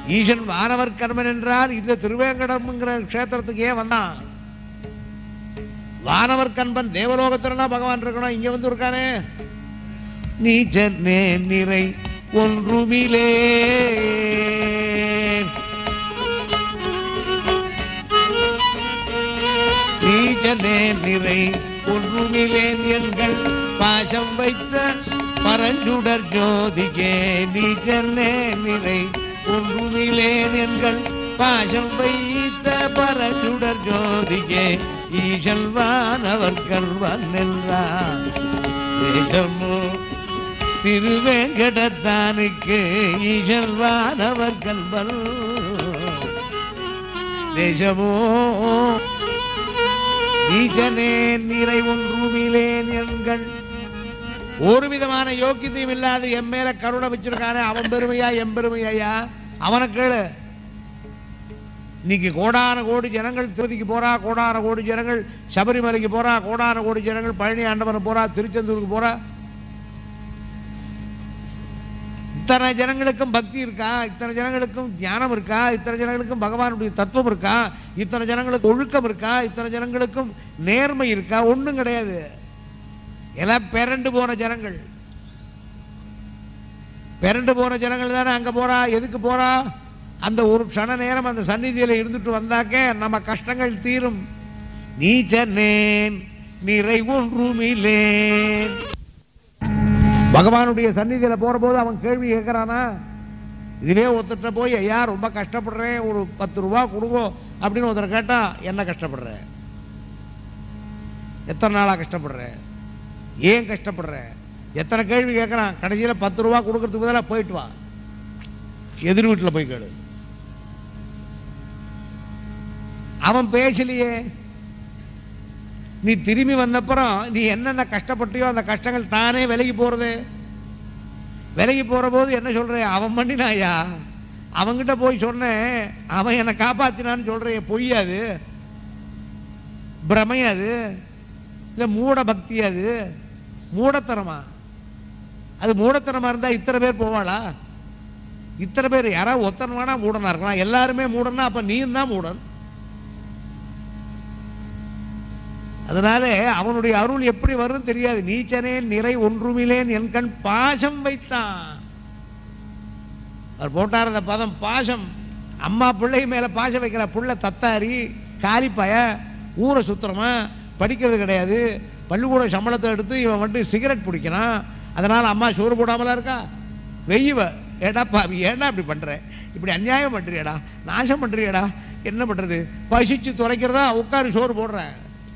ஈசன் வானவர் கர்மன் என்றால் இந்த திருவேங்கடம்ங்கிற க்ஷேத்திரத்துக்கு ஏன் வந்தான் வானவர் கண்பன் தேவலோகத்திலனா பகவான் இருக்கணும் இங்க வந்து இருக்கானே நீச்சனே நிறை ஒன்றுமிலே நீச்சனே நிறை ஒன்றுமிலேன் எங்கள் பாசம் வைத்த பரஞ்சுடர் ஜோதிகே நீச்சனே நிறை ஒன்றுமிலேன் எங்கள் பாசம் வைத்த பரஞ்சுடர் ஜோதிகே ஈசல் வானவர் கல்வன் என்றார் தேசமோ திருவேங்கடத்தானுக்கு ஈசல் வானவர் கல்வன் தேசமோ நீச்சனே நிறை ஒன்றுமிலேன் என்கள் ஒரு விதமான யோக்கியத்தையும் இல்லாத என் மேல கருணை வச்சிருக்கானே அவன் பெருமையா என் பெருமையா அவனை கேளு இன்னைக்கு கோடான கோடி ஜனங்கள் திருப்பதிக்கு போறா கோடான கோடி ஜனங்கள் சபரிமலைக்கு போறா கோடான கோடி ஜனங்கள் பழனி ஆண்டவன் போறா திருச்செந்தூருக்கு போறா இத்தனை ஜனங்களுக்கும் பக்தி இருக்கா இத்தனை ஜனங்களுக்கும் ஞானம் இருக்கா இத்தனை ஜனங்களுக்கும் பகவானுடைய தத்துவம் இருக்கா இத்தனை ஜனங்களுக்கு ஒழுக்கம் இருக்கா இத்தனை ஜனங்களுக்கும் நேர்மை இருக்கா ஒண்ணும் கிடையாது எல்லாம் பிறண்டு போன ஜனங்கள் பிறண்டு போன ஜனங்கள் தானே அங்க போறா எதுக்கு போறா அந்த ஒரு க்ஷண நேரம் அந்த சந்நிதியில இருந்துட்டு வந்தாக்க நம்ம கஷ்டங்கள் தீரும் நீச்சனேன் நிறை ஒன்றுமில்லேன் பகவானுடைய சந்நிதியில போற போது அவன் கேள்வி கேட்கறானா இதுவே ஒருத்தர்கிட்ட போய் ஐயா ரொம்ப கஷ்டப்படுறேன் ஒரு பத்து ரூபா கொடுங்கோ அப்படின்னு ஒருத்தர் கேட்டா என்ன கஷ்டப்படுறேன் எத்தனை நாளா கஷ்டப்படுறேன் ஏன் கஷ்டப்படுற எத்தனை கேள்வி கேட்கறான் கடைசியில பத்து ரூபா கொடுக்கறதுக்கு பதிலாக போயிட்டு வா எதிர் வீட்டில் போய் கேளு அவன் பேசலையே நீ திரும்பி வந்தப்புறம் நீ என்னென்ன கஷ்டப்பட்டியோ அந்த கஷ்டங்கள் தானே விலகி போறது விலகி போற போது என்ன சொல்ற அவன் பண்ணினாயா அவன்கிட்ட போய் சொன்னேன் அவன் என்னை காப்பாத்தினான்னு சொல்றேன் பொய்யாது பிரமையாது இல்லை மூட பக்தி அது மூடத்தனமா அது மூடத்தனமா இருந்தா இத்தனை பேர் போவாளா இத்தனை பேர் யாராவது ஒத்தன் வேணா மூடனா இருக்கலாம் எல்லாருமே மூடனா அப்ப நீயும் தான் மூடன் அதனால அவனுடைய அருள் எப்படி வரும் தெரியாது நீச்சனேன் நிறை ஒன்றுமிலேன் என் கண் பாசம் வைத்தான் அவர் போட்டார் அந்த பதம் பாசம் அம்மா பிள்ளை மேல பாசம் வைக்கிற புள்ள தத்தாரி காலிப்பாய ஊரை சுத்துறமா படிக்கிறது கிடையாது பள்ளிக்கூட சம்பளத்தை எடுத்து இவன் வந்துட்டு சிகரெட் பிடிக்கிறான் அதனால அம்மா சோறு போடாமலா இருக்கா வெய்யவ ஏடா பாவி ஏடா இப்படி பண்ற இப்படி அநியாயம் பண்றியடா நாசம் பண்றியடா என்ன பண்றது பசிச்சு துறைக்கிறதா உட்காரு சோறு போடுறேன்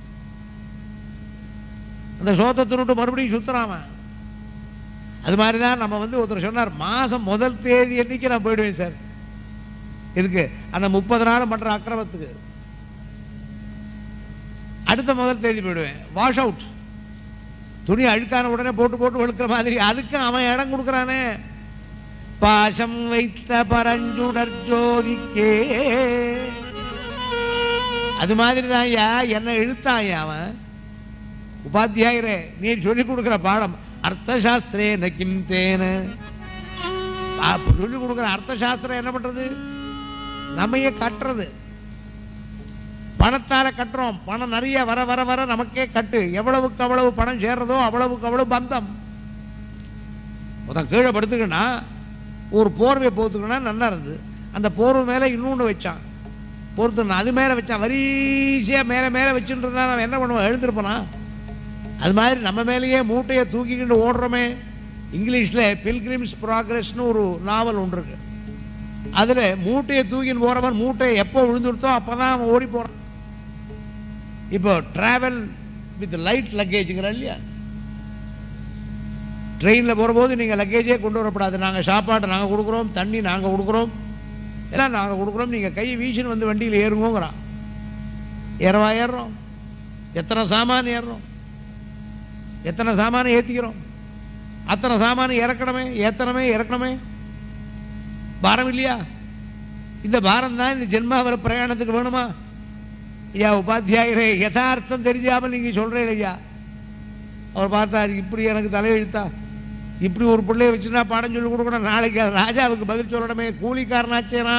அந்த சோத்தை தின்னுட்டு மறுபடியும் சுத்துறாம அது மாதிரி தான் நம்ம வந்து ஒருத்தர் சொன்னார் மாதம் முதல் தேதி அன்னைக்கு நான் போயிடுவேன் சார் இதுக்கு அந்த முப்பது நாள் பண்ற அக்கிரமத்துக்கு அடுத்த முதல் தேதி போயிடுவேன் வாஷ் அவுட் துணி அழுக்கான உடனே போட்டு போட்டு வெளுக்கிற மாதிரி அதுக்கு அவன் இடம் கொடுக்குறானே பாசம் வைத்த பரஞ்சுடர் ஜோதிக்கே அது மாதிரி தான் ஐயா என்ன இழுத்தான் ஐயா அவன் உபாத்தியாயரே நீ சொல்லி கொடுக்குற பாடம் அர்த்தசாஸ்திரே நக்கிம் தேன சொல்லி கொடுக்குற அர்த்த சாஸ்திரம் என்ன பண்றது நம்மையே கட்டுறது பணத்தால கட்டுறோம் பணம் நிறைய வர வர வர நமக்கே கட்டு எவ்வளவுக்கு அவ்வளவு பணம் சேர்றதோ அவ்வளவுக்கு அவ்வளவு பந்தம் ஒருத்தன் கீழே படுத்துக்கன்னா ஒரு போர்வை போத்துக்கன்னா நல்லா இருந்தது அந்த போர்வை மேலே இன்னொன்று வச்சான் பொறுத்துனா அது மேலே வச்சான் வரிசையாக மேலே மேலே வச்சுட்டு இருந்தா நம்ம என்ன பண்ணுவோம் எழுந்திருப்போனா அது மாதிரி நம்ம மேலேயே மூட்டையை தூக்கிக்கிட்டு ஓடுறோமே இங்கிலீஷில் பில்கிரிம்ஸ் ப்ராக்ரஸ்னு ஒரு நாவல் ஒன்று இருக்கு அதில் மூட்டையை தூக்கின்னு போகிறவன் மூட்டையை எப்போ விழுந்துருத்தோ அப்போ தான் அவன் ஓடி போகிறான் இப்போ ட்ராவல் வித் லைட் லக்கேஜுங்கிற இல்லையா ட்ரெயினில் போகிறபோது நீங்கள் லக்கேஜே கொண்டு வரக்கூடாது நாங்கள் சாப்பாடு நாங்கள் கொடுக்குறோம் தண்ணி நாங்கள் கொடுக்குறோம் எல்லாம் நாங்கள் கொடுக்குறோம் நீங்கள் கை வீசின்னு வந்து வண்டியில் ஏறுங்கோங்கிறான் ஏறவா ஏறுறோம் எத்தனை சாமான் ஏறுறோம் எத்தனை சாமானை ஏற்றிக்கிறோம் அத்தனை சாமானை இறக்கணுமே ஏத்தனமே இறக்கணுமே பாரம் இல்லையா இந்த பாரம் தான் இந்த ஜென்மாவர பிரயாணத்துக்கு வேணுமா ஐயா உபாத்தியாயரே யதார்த்தம் தெரிஞ்சாமல் நீங்க சொல்றீங்க ஐயா அவர் பார்த்தார் இப்படி எனக்கு தலையெழுத்தா இப்படி ஒரு பிள்ளைய வச்சுனா பாடம் சொல்லி கொடுக்கணும் நாளைக்கு அது ராஜாவுக்கு பதில் சொல்லணுமே கூலிக்காரனாச்சேனா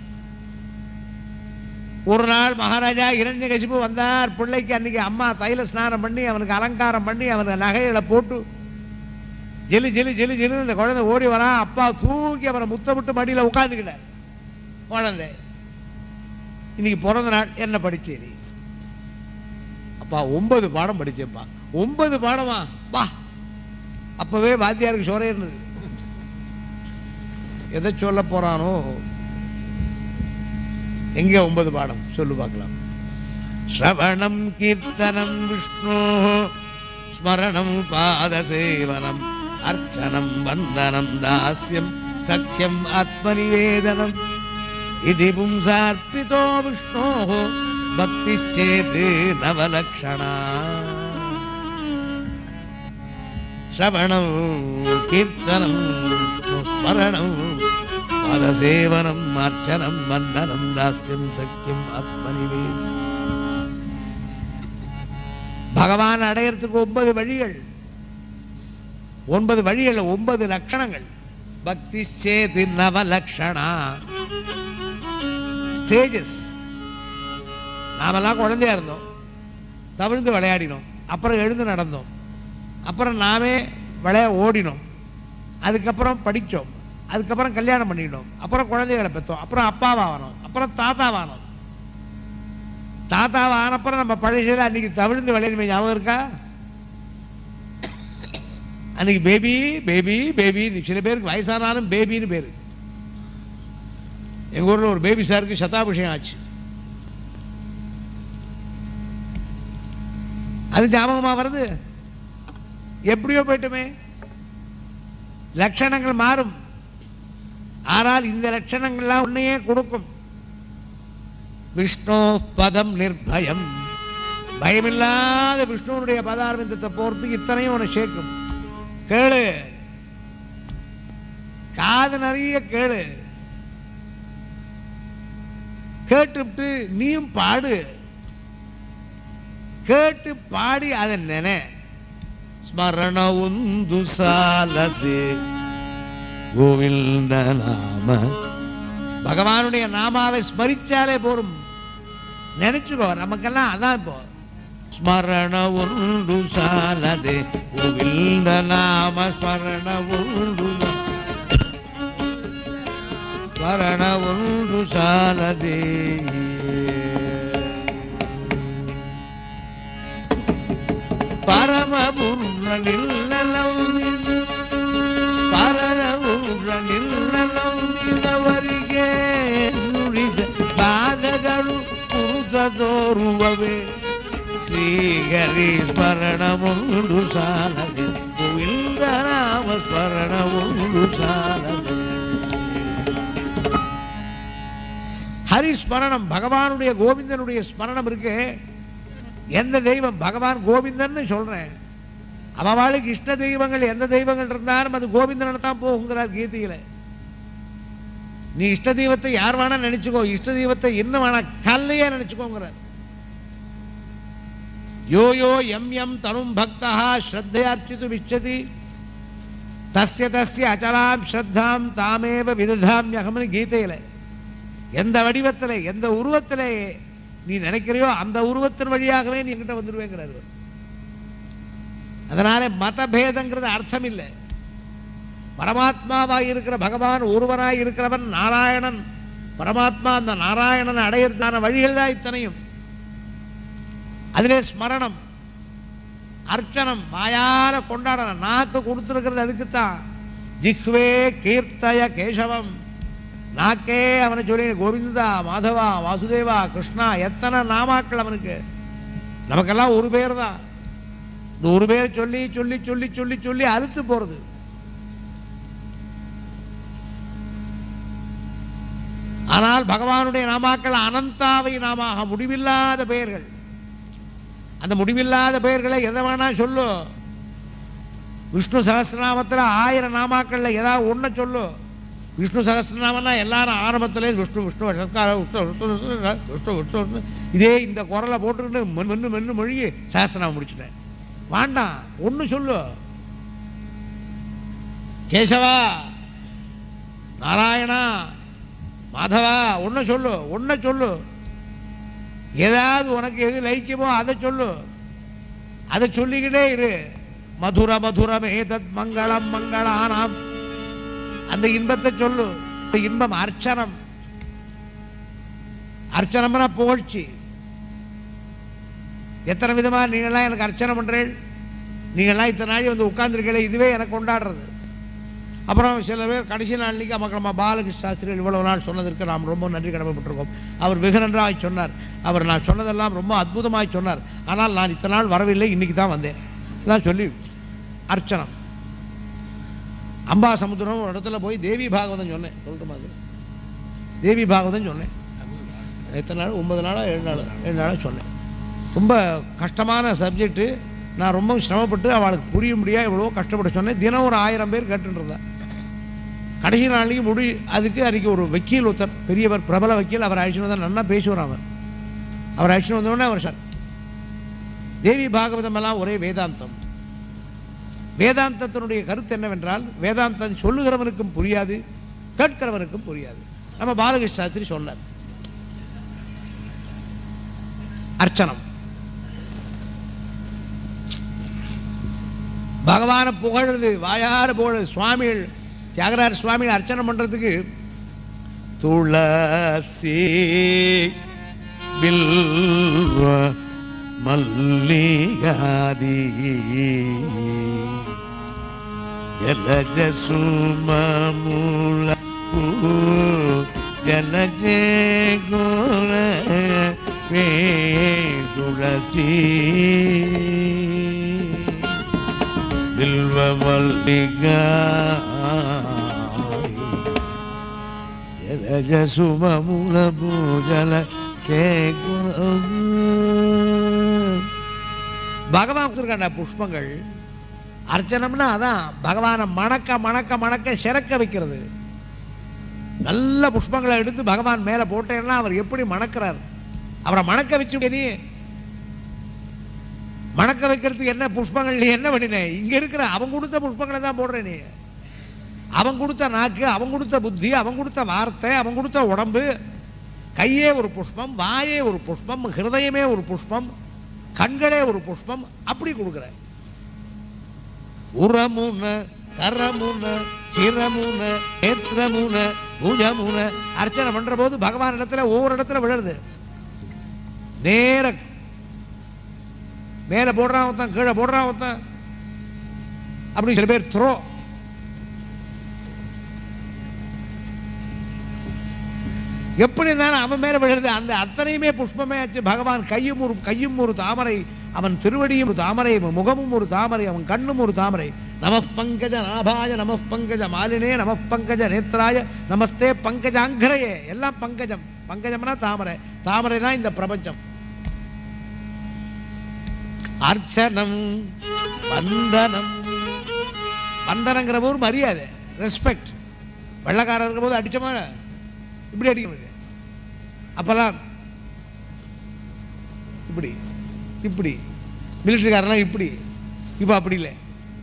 ஒரு நாள் மகாராஜா இரண்யகசிபு வந்தார் பிள்ளைக்கு அன்னைக்கு அம்மா தைல ஸ்நானம் பண்ணி அவனுக்கு அலங்காரம் பண்ணி அவனுக்கு நகைகளை போட்டு ஜெலி ஜெலி ஜெலி ஜெலி இந்த குழந்தை ஓடி வரான் அப்பா தூக்கி அவனை முத்தமிட்டு மடியில் உட்காந்துக்கிட்டார் குழந்தை இன்னைக்கு பிறந்த நாள் என்ன படிச்சேரி அப்பா ஒன்பது பாடம் படிச்சேன்ப்பா ஒன்பது பாடமா பா அப்பவே வாத்தியாருக்கு சோரே இருந்தது எதை சொல்ல போறானோ எங்க ஒன்பது பாடம் சொல்லு பார்க்கலாம் ஸ்ரவணம் கீர்த்தனம் விஷ்ணு ஸ்மரணம் பாதசேவனம் அர்ச்சனம் வந்தனம் தாஸ்யம் சக்கியம் ஆத்மநிவேதனம் இது பும்சார்ப்பிதோ விஷ்ணோ பக்திச்சேத் நவலக்ஷணா ஸ்ரவணம் கீர்த்தனம் ஸ்மரணம் பதசேவனம் அர்ச்சனம் வந்தனம் தாஸ்யம் சக்கியம் ஆத்மனிவே பகவான் அடையறதுக்கு ஒன்பது வழிகள் ஒன்பது வழிகள் ஒன்பது லட்சணங்கள் பக்தி சேது நவலக்ஷணா ஸ்டேஜஸ் நாமெல்லாம் குழந்தையா இருந்தோம் தவிழ்ந்து விளையாடினோம் அப்புறம் எழுந்து நடந்தோம் அப்புறம் நாமே விளைய ஓடினோம் அதுக்கப்புறம் படித்தோம் அதுக்கப்புறம் கல்யாணம் பண்ணிட்டோம் அப்புறம் குழந்தைகளை பெற்றோம் அப்புறம் அப்பாவானோம் அப்புறம் தாத்தாவானோம் தாத்தாவை ஆனப்புறம் நம்ம பழசையில் அன்னைக்கு தவிழ்ந்து விளையாடுமே ஞாபகம் இருக்கா அன்னைக்கு பேபி பேபி பேபி சில பேருக்கு வயசானாலும் பேபின்னு பேர் எங்கள் ஊரில் ஒரு பேபி சாருக்கு சதாபிஷேகம் ஆச்சு அது ஞாபகமா வருது எப்படியோ போயிட்டுமே லட்சணங்கள் மாறும் ஆனால் இந்த லட்சணங்கள்லாம் உன்னையே கொடுக்கும் விஷ்ணு பதம் நிர்பயம் பயமில்லாத விஷ்ணுவனுடைய பதாரவிந்தத்தை போறதுக்கு இத்தனையும் உனக்கு சேர்க்கும் கேளு காது நிறைய கேளு கேட்டுவிட்டு நீயும் பாடு கேட்டு பாடி அதை நினை ಸ್ಮರಣ ಒಂದು ಸಾಲದೆ ಗೋವಿಂದ நாம பகவானுடைய நாமாவை ஸ்மரிச்சாலே போரும் நினைச்சுக்கோ நமக்கெல்லாம் அதான் இப்போ ஸ்மரண ஒன்று சாலதே கோவிந்த நாம ஸ்மரண ஒன்று ஸ்மரண ஒன்று சாலதே ಪರಮಪುರ ನಿಲ್ಲಲೌದಿನ ಪರಮಪುರ ನಿಲ್ಲಲೌದಿನವರಿಗೆ ನುಡಿದ ಪಾದಗಳು ಕುರುತ ತೋರುವವೆ ಶ್ರೀಹರಿ ಸ್ಮರಣ ಒಂದು ಸಾಲದೆ ಗೋವಿಂದ ರಾಮ ಸ್ಮರಣ ಒಂದು ಸಾಲದೆ ஹரி ஸ்மரணம் பகவானுடைய கோவிந்தனுடைய ஸ்மரணம் இருக்கு எந்த தெய்வம் பகவான் கோவிந்தன்னு சொல்றேன் அவளுக்கு இஷ்ட தெய்வங்கள் எந்த தெய்வங்கள் இருந்தாலும் அது கோவிந்தனை தான் போகுங்கிறார் கீதையில நீ இஷ்ட தெய்வத்தை யார் வேணா நினைச்சுக்கோ இஷ்ட தெய்வத்தை என்ன வேணா கல்லையே நினைச்சுக்கோங்கிறார் யோ யோ எம் எம் தனும் பக்தா ஸ்ரத்தையார்ச்சித்து விச்சதி தஸ்ய தஸ்ய அச்சலாம் ஸ்ரத்தாம் தாமேவ விததாம்யகம்னு கீதையில எந்த வடிவத்தில் எந்த உருவத்திலே நீ நினைக்கிறையோ அந்த உருவத்தின் வழியாகவே நீ என்கிட்ட வந்துடுவேங்கிறார் இவர். அதனால மதபேதங்கிறது அர்த்தம் இல்லை பரமாத்மாவாக இருக்கிற பகவான் ஒருவனாய் இருக்கிறவன் நாராயணன் பரமாத்மா அந்த நாராயணன் அடையிறதான வழிகள் தான் இத்தனையும் அதிலே ஸ்மரணம் அர்ச்சனம் வாயால கொண்டாடணும் நாக்கு கொடுத்துருக்கிறது அதுக்குத்தான் ஜிஹ்வே கீர்த்தய கேசவம் நாக்கே அவனை சொல்லி கோவிந்தா மாதவா வாசுதேவா கிருஷ்ணா எத்தனை நாமாக்கள் அவனுக்கு நமக்கெல்லாம் ஒரு பேர் தான் இந்த ஒரு பேர் சொல்லி சொல்லி சொல்லி சொல்லி சொல்லி அழுத்து போறது ஆனால் பகவானுடைய நாமாக்கள் அனந்தாவை நாமாக முடிவில்லாத பெயர்கள் அந்த முடிவில்லாத பெயர்களை எதை வேணா சொல்லு விஷ்ணு சகஸ்ரநாமத்தில் ஆயிரம் நாமாக்கள்ல ஏதாவது ஒன்றை சொல்லு விஷ்ணு சகஸ்ரநாமம்னா எல்லாரும் ஆரம்பத்திலே விஷ்ணு விஷ்ணு சத்கார விஷ்ணு விஷ்ணு விஷ்ணு விஷ்ணு விஷ்ணு விஷ்ணு இதே இந்த குரலை போட்டுக்கிட்டு மென்னு மென்னு மென்னு மொழிகி சகஸ்ரநாமம் முடிச்சிட்டேன் வேண்டாம் ஒன்று சொல்லு கேசவா நாராயணா மாதவா ஒன்றை சொல்லு ஒன்றை சொல்லு ஏதாவது உனக்கு எது லைக்குமோ அதை சொல்லு அதை சொல்லிக்கிட்டே இரு மதுர மதுரம் ஏதத் மங்களம் மங்களானாம் அந்த இன்பத்தை சொல்லு அந்த இன்பம் அர்ச்சனம் அர்ச்சனம்னா புகழ்ச்சி எத்தனை விதமா நீங்களாம் எனக்கு அர்ச்சனை பண்றீள் நீங்களாம் இத்தனை நாள் வந்து உட்கார்ந்துருக்கல இதுவே எனக்கு கொண்டாடுறது அப்புறம் சில பேர் கடைசி நாளைக்கு நமக்கு நம்ம பாலகிருஷ்ண சாஸ்திரிகள் இவ்வளவு நாள் சொன்னதற்கு நாம் ரொம்ப நன்றி கடமைப்பட்டிருக்கோம் அவர் வெகு நன்றாக சொன்னார் அவர் நான் சொன்னதெல்லாம் ரொம்ப அற்புதமாய் சொன்னார் ஆனால் நான் இத்தனை நாள் வரவில்லை இன்னைக்கு தான் வந்தேன் எல்லாம் சொல்லி அர்ச்சனம் அம்பா சமுத்திரம் ஒரு இடத்துல போய் தேவி பாகவதம் சொன்னேன் சொல்லட்டுமா அது தேவி பாகவதம் சொன்னேன் எத்தனை நாள் ஒன்பது நாளா ஏழு நாள் ஏழு நாளாக சொன்னேன் ரொம்ப கஷ்டமான சப்ஜெக்ட்டு நான் ரொம்ப சிரமப்பட்டு அவளுக்கு புரிய முடியாது எவ்வளோ கஷ்டப்பட்டு சொன்னேன் தினம் ஒரு ஆயிரம் பேர் கேட்டுட்டு இருந்தேன் கடைசி நாளைக்கு முடி அதுக்கு அன்றைக்கி ஒரு வக்கீல் ஒருத்தர் பெரியவர் பிரபல வக்கீல் அவர் அழைச்சிட்டு வந்தால் நல்லா பேசுவார் அவர் அவர் அழைச்சிட்டு வந்தோடனே அவர் சார் தேவி பாகவதம் எல்லாம் ஒரே வேதாந்தம் வேதாந்தத்தினுடைய கருத்து என்னவென்றால் வேதாந்தத்தை சொல்லுகிறவனுக்கும் புரியாது கேட்கிறவனுக்கும் புரியாது நம்ம பாலகிருஷ்ண சாஸ்திரி சொன்னார் அர்ச்சனம் பகவானை புகழுது வாயார புகழுது சுவாமிகள் தியாகராஜ சுவாமிகள் அர்ச்சனை பண்றதுக்கு துளசி பில்வ மல்லிகாதி ஜலஜ சுமமுல ஜலஜ குல வே துளசி బిల్వ మల్లిగా జలజ సుమముల పూజల பகவான் கொடுத்துருக்காண்ட புஷ்பங்கள் அர்ச்சனம்னா அதான் பகவானை மணக்க மணக்க மணக்க சிறக்க வைக்கிறது நல்ல புஷ்பங்களை எடுத்து பகவான் மேலே போட்டேன்னா அவர் எப்படி மணக்கிறார் அவரை மணக்க வச்சு நீ மணக்க வைக்கிறதுக்கு என்ன புஷ்பங்கள் நீ என்ன பண்ணின இங்க இருக்கிற அவன் கொடுத்த புஷ்பங்களை தான் போடுற நீ அவன் கொடுத்த நாக்கு அவன் கொடுத்த புத்தி அவன் கொடுத்த வார்த்தை அவன் கொடுத்த உடம்பு கையே ஒரு புஷ்பம் வாயே ஒரு புஷ்பம் ஹிருதயமே ஒரு புஷ்பம் கண்களே ஒரு புஷ்பம் அப்படி கொடுக்குற உரமுன கரமுன சிரமுன நேத்திரமுன பூஜமுன அர்ச்சனை பண்ற போது பகவான் இடத்துல ஒவ்வொரு இடத்துல விழுறது நேர மேலே போடுறான் ஒருத்தன் கீழே போடுறான் ஒருத்தன் அப்படி சில பேர் த்ரோ எப்படி இருந்தாலும் அவன் மேலே விழுறது அந்த அத்தனையுமே புஷ்பமே ஆச்சு பகவான் கையும் ஒரு கையும் ஒரு தாமரை அவன் திருவடியும் ஒரு தாமரை முகமும் ஒரு தாமரை அவன் கண்ணும் ஒரு தாமரை நம பங்கஜ நாபாய நம பங்கஜ மாலினே நம பங்கஜ நேத்ராய நமஸ்தே பங்கஜாங்கரையே எல்லாம் பங்கஜம் பங்கஜம்னா தாமரை தாமரை தான் இந்த பிரபஞ்சம் அர்ச்சனம் வந்தனம் வந்தனங்கிற போது மரியாதை ரெஸ்பெக்ட் வெள்ளக்காரர் இருக்கிற போது அடிச்சோமா இப்படி அடிக்க முடியாது அப்பெல்லாம் இப்படி இப்படி மிலிட்டரிக்காரெல்லாம் இப்படி இப்போ அப்படி இல்லை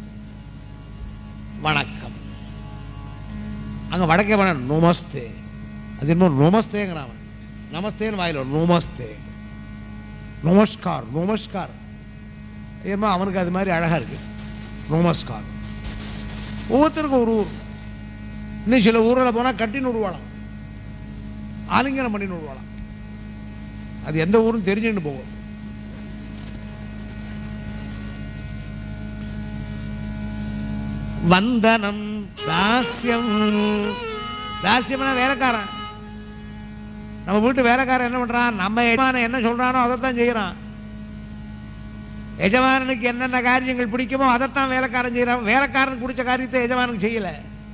வணக்கம் அங்கே வடக்கே வேணா நோமஸ்தே அது இன்னும் நோமஸ்தேங்கிறான் அவன் நமஸ்தேன்னு வாயில நோமஸ்தே நமஸ்கார் நமஸ்கார் ஏமா அவனுக்கு அது மாதிரி அழகா இருக்கு நமஸ்கார் ஒவ்வொருத்தருக்கும் ஒரு ஊர் இன்னும் சில ஊரில் போனால் கட்டின்னு விடுவாளாம் ஆலிங்கனம் பண்ணின்னு விடுவாளாம் அது எந்த ஊரும் தெரிஞ்சுன்னு போகும் வந்தனம் தாஸ்யம் தாஸ்யம்னா வேலைக்காரன் நம்ம வீட்டு வேலைக்காரன் என்ன பண்றான் நம்ம எஜமானன் என்ன சொல்றானோ அதைத்தான் செய்யறான் எஜமானனுக்கு என்னென்ன காரியங்கள் பிடிக்குமோ அதைத்தான் வேலைக்காரன் செய்யறான் வேலைக்காரனுக்கு பிடிச்ச காரியத்தை எஜமானுக்கு செய்யல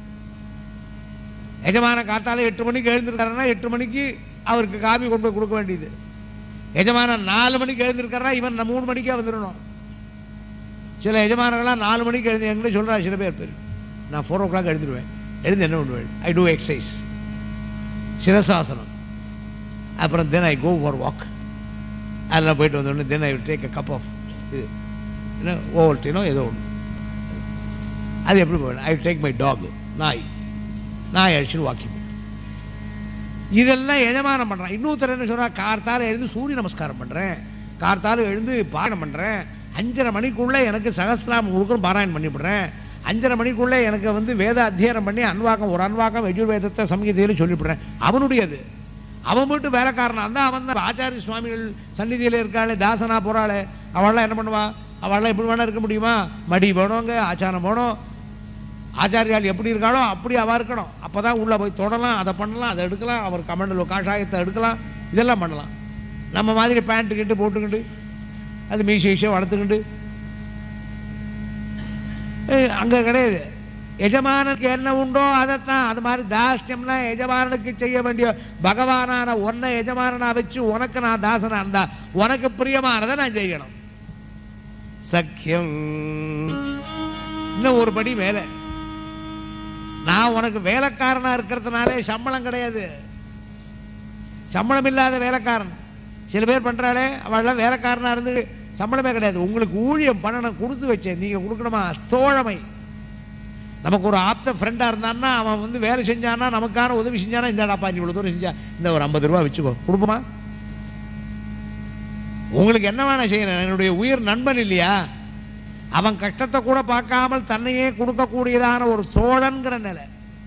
எஜமான காத்தால எட்டு மணிக்கு எழுந்திருக்காருன்னா எட்டு மணிக்கு அவருக்கு காபி கொண்டு போய் கொடுக்க வேண்டியது எஜமானன் நாலு மணிக்கு எழுந்திருக்காருன்னா இவன் மூணு மணிக்கே வந்துடணும் சில எஜமானங்களாம் நாலு மணிக்கு எழுந்து எங்கிட்ட சொல்றா சில பேர் பேர் நான் ஃபோர் ஓ கிளாக் எழுந்துருவேன் எழுந்து என்ன பண்ணுவேன் ஐ டூ எக்ஸசைஸ் சிரசாசனம் அப்புறம் தென் ஐ கோ ஃபார் வாக் அதெல்லாம் போயிட்டு வந்தோடனே then I take a cup of இது என்ன ஓவல்ட்டினோ ஏதோ ஒன்று அது எப்படி போவேன் ஐ டேக் மை டாக் நாய் நாய் அழிச்சுட்டு வாக்கிங் இதெல்லாம் எஜமானம் பண்ணுறான் இன்னொருத்தர் என்ன சொல்கிறா கார்த்தால எழுந்து சூரிய நமஸ்காரம் பண்ணுறேன் கார்த்தால எழுந்து பாராயணம் பண்ணுறேன் அஞ்சரை மணிக்குள்ளே எனக்கு சகசிராமம் கொடுக்குற பாராயணம் பண்ணிவிடுறேன் அஞ்சரை மணிக்குள்ளே எனக்கு வந்து வேத அத்தியனம் பண்ணி அன்வாக்கம் ஒரு அன்வாக்கம் யஜுர்வேதத்தை சங்கீதையிலும் சொல்லிவிடுறேன் அவனுடையது அவன் மட்டும் வேலைக்காரனா இருந்தால் அவன் தான் ஆச்சாரிய சுவாமிகள் சந்நிதியில் இருக்காளே தாசனா போகிறாளே அவள்லாம் என்ன பண்ணுவா அவள்லாம் எப்படி வேணா இருக்க முடியுமா மடி போனவங்க ஆச்சாரம் போனோம் ஆச்சாரியால் எப்படி இருக்காளோ அப்படி அவ இருக்கணும் அப்போ தான் உள்ளே போய் தொடலாம் அதை பண்ணலாம் அதை எடுக்கலாம் அவர் கமண்டல் காஷாயத்தை எடுக்கலாம் இதெல்லாம் பண்ணலாம் நம்ம மாதிரி பேண்ட்டு கிட்டு போட்டுக்கிட்டு அது மீச ஈசை வளர்த்துக்கிட்டு அங்கே கிடையாது எஜமானுக்கு என்ன உண்டோ அதைத்தான் அது மாதிரி தாஸ்யம்னா எஜமானனுக்கு செய்ய வேண்டிய பகவானான உன்னை எஜமானனா வச்சு உனக்கு நான் தாசனா இருந்தா உனக்கு பிரியமானதை நான் செய்யணும் சக்கியம் இன்னும் ஒரு படி மேலே நான் உனக்கு வேலைக்காரனா இருக்கிறதுனாலே சம்பளம் கிடையாது சம்பளம் இல்லாத வேலைக்காரன் சில பேர் பண்றாளே அவள்லாம் வேலைக்காரனா இருந்து சம்பளமே கிடையாது உங்களுக்கு ஊழியம் பண்ணணும் கொடுத்து வச்சேன் நீங்க கொடுக்கணுமா தோழமை நமக்கு ஒரு ஆப்த ஃப்ரெண்டாக இருந்தான்னா அவன் வந்து வேலை செஞ்சானா நமக்கான உதவி செஞ்சானா இந்தாடாப்பா நீ இவ்வளோ தூரம் செஞ்சா இந்த ஒரு ஐம்பது ரூபா வச்சுக்கோ கொடுப்போமா உங்களுக்கு என்ன வேணா செய்யணும் என்னுடைய உயிர் நண்பன் இல்லையா அவன் கஷ்டத்தை கூட பார்க்காமல் தன்னையே கொடுக்கக்கூடியதான ஒரு தோழன்கிற நிலை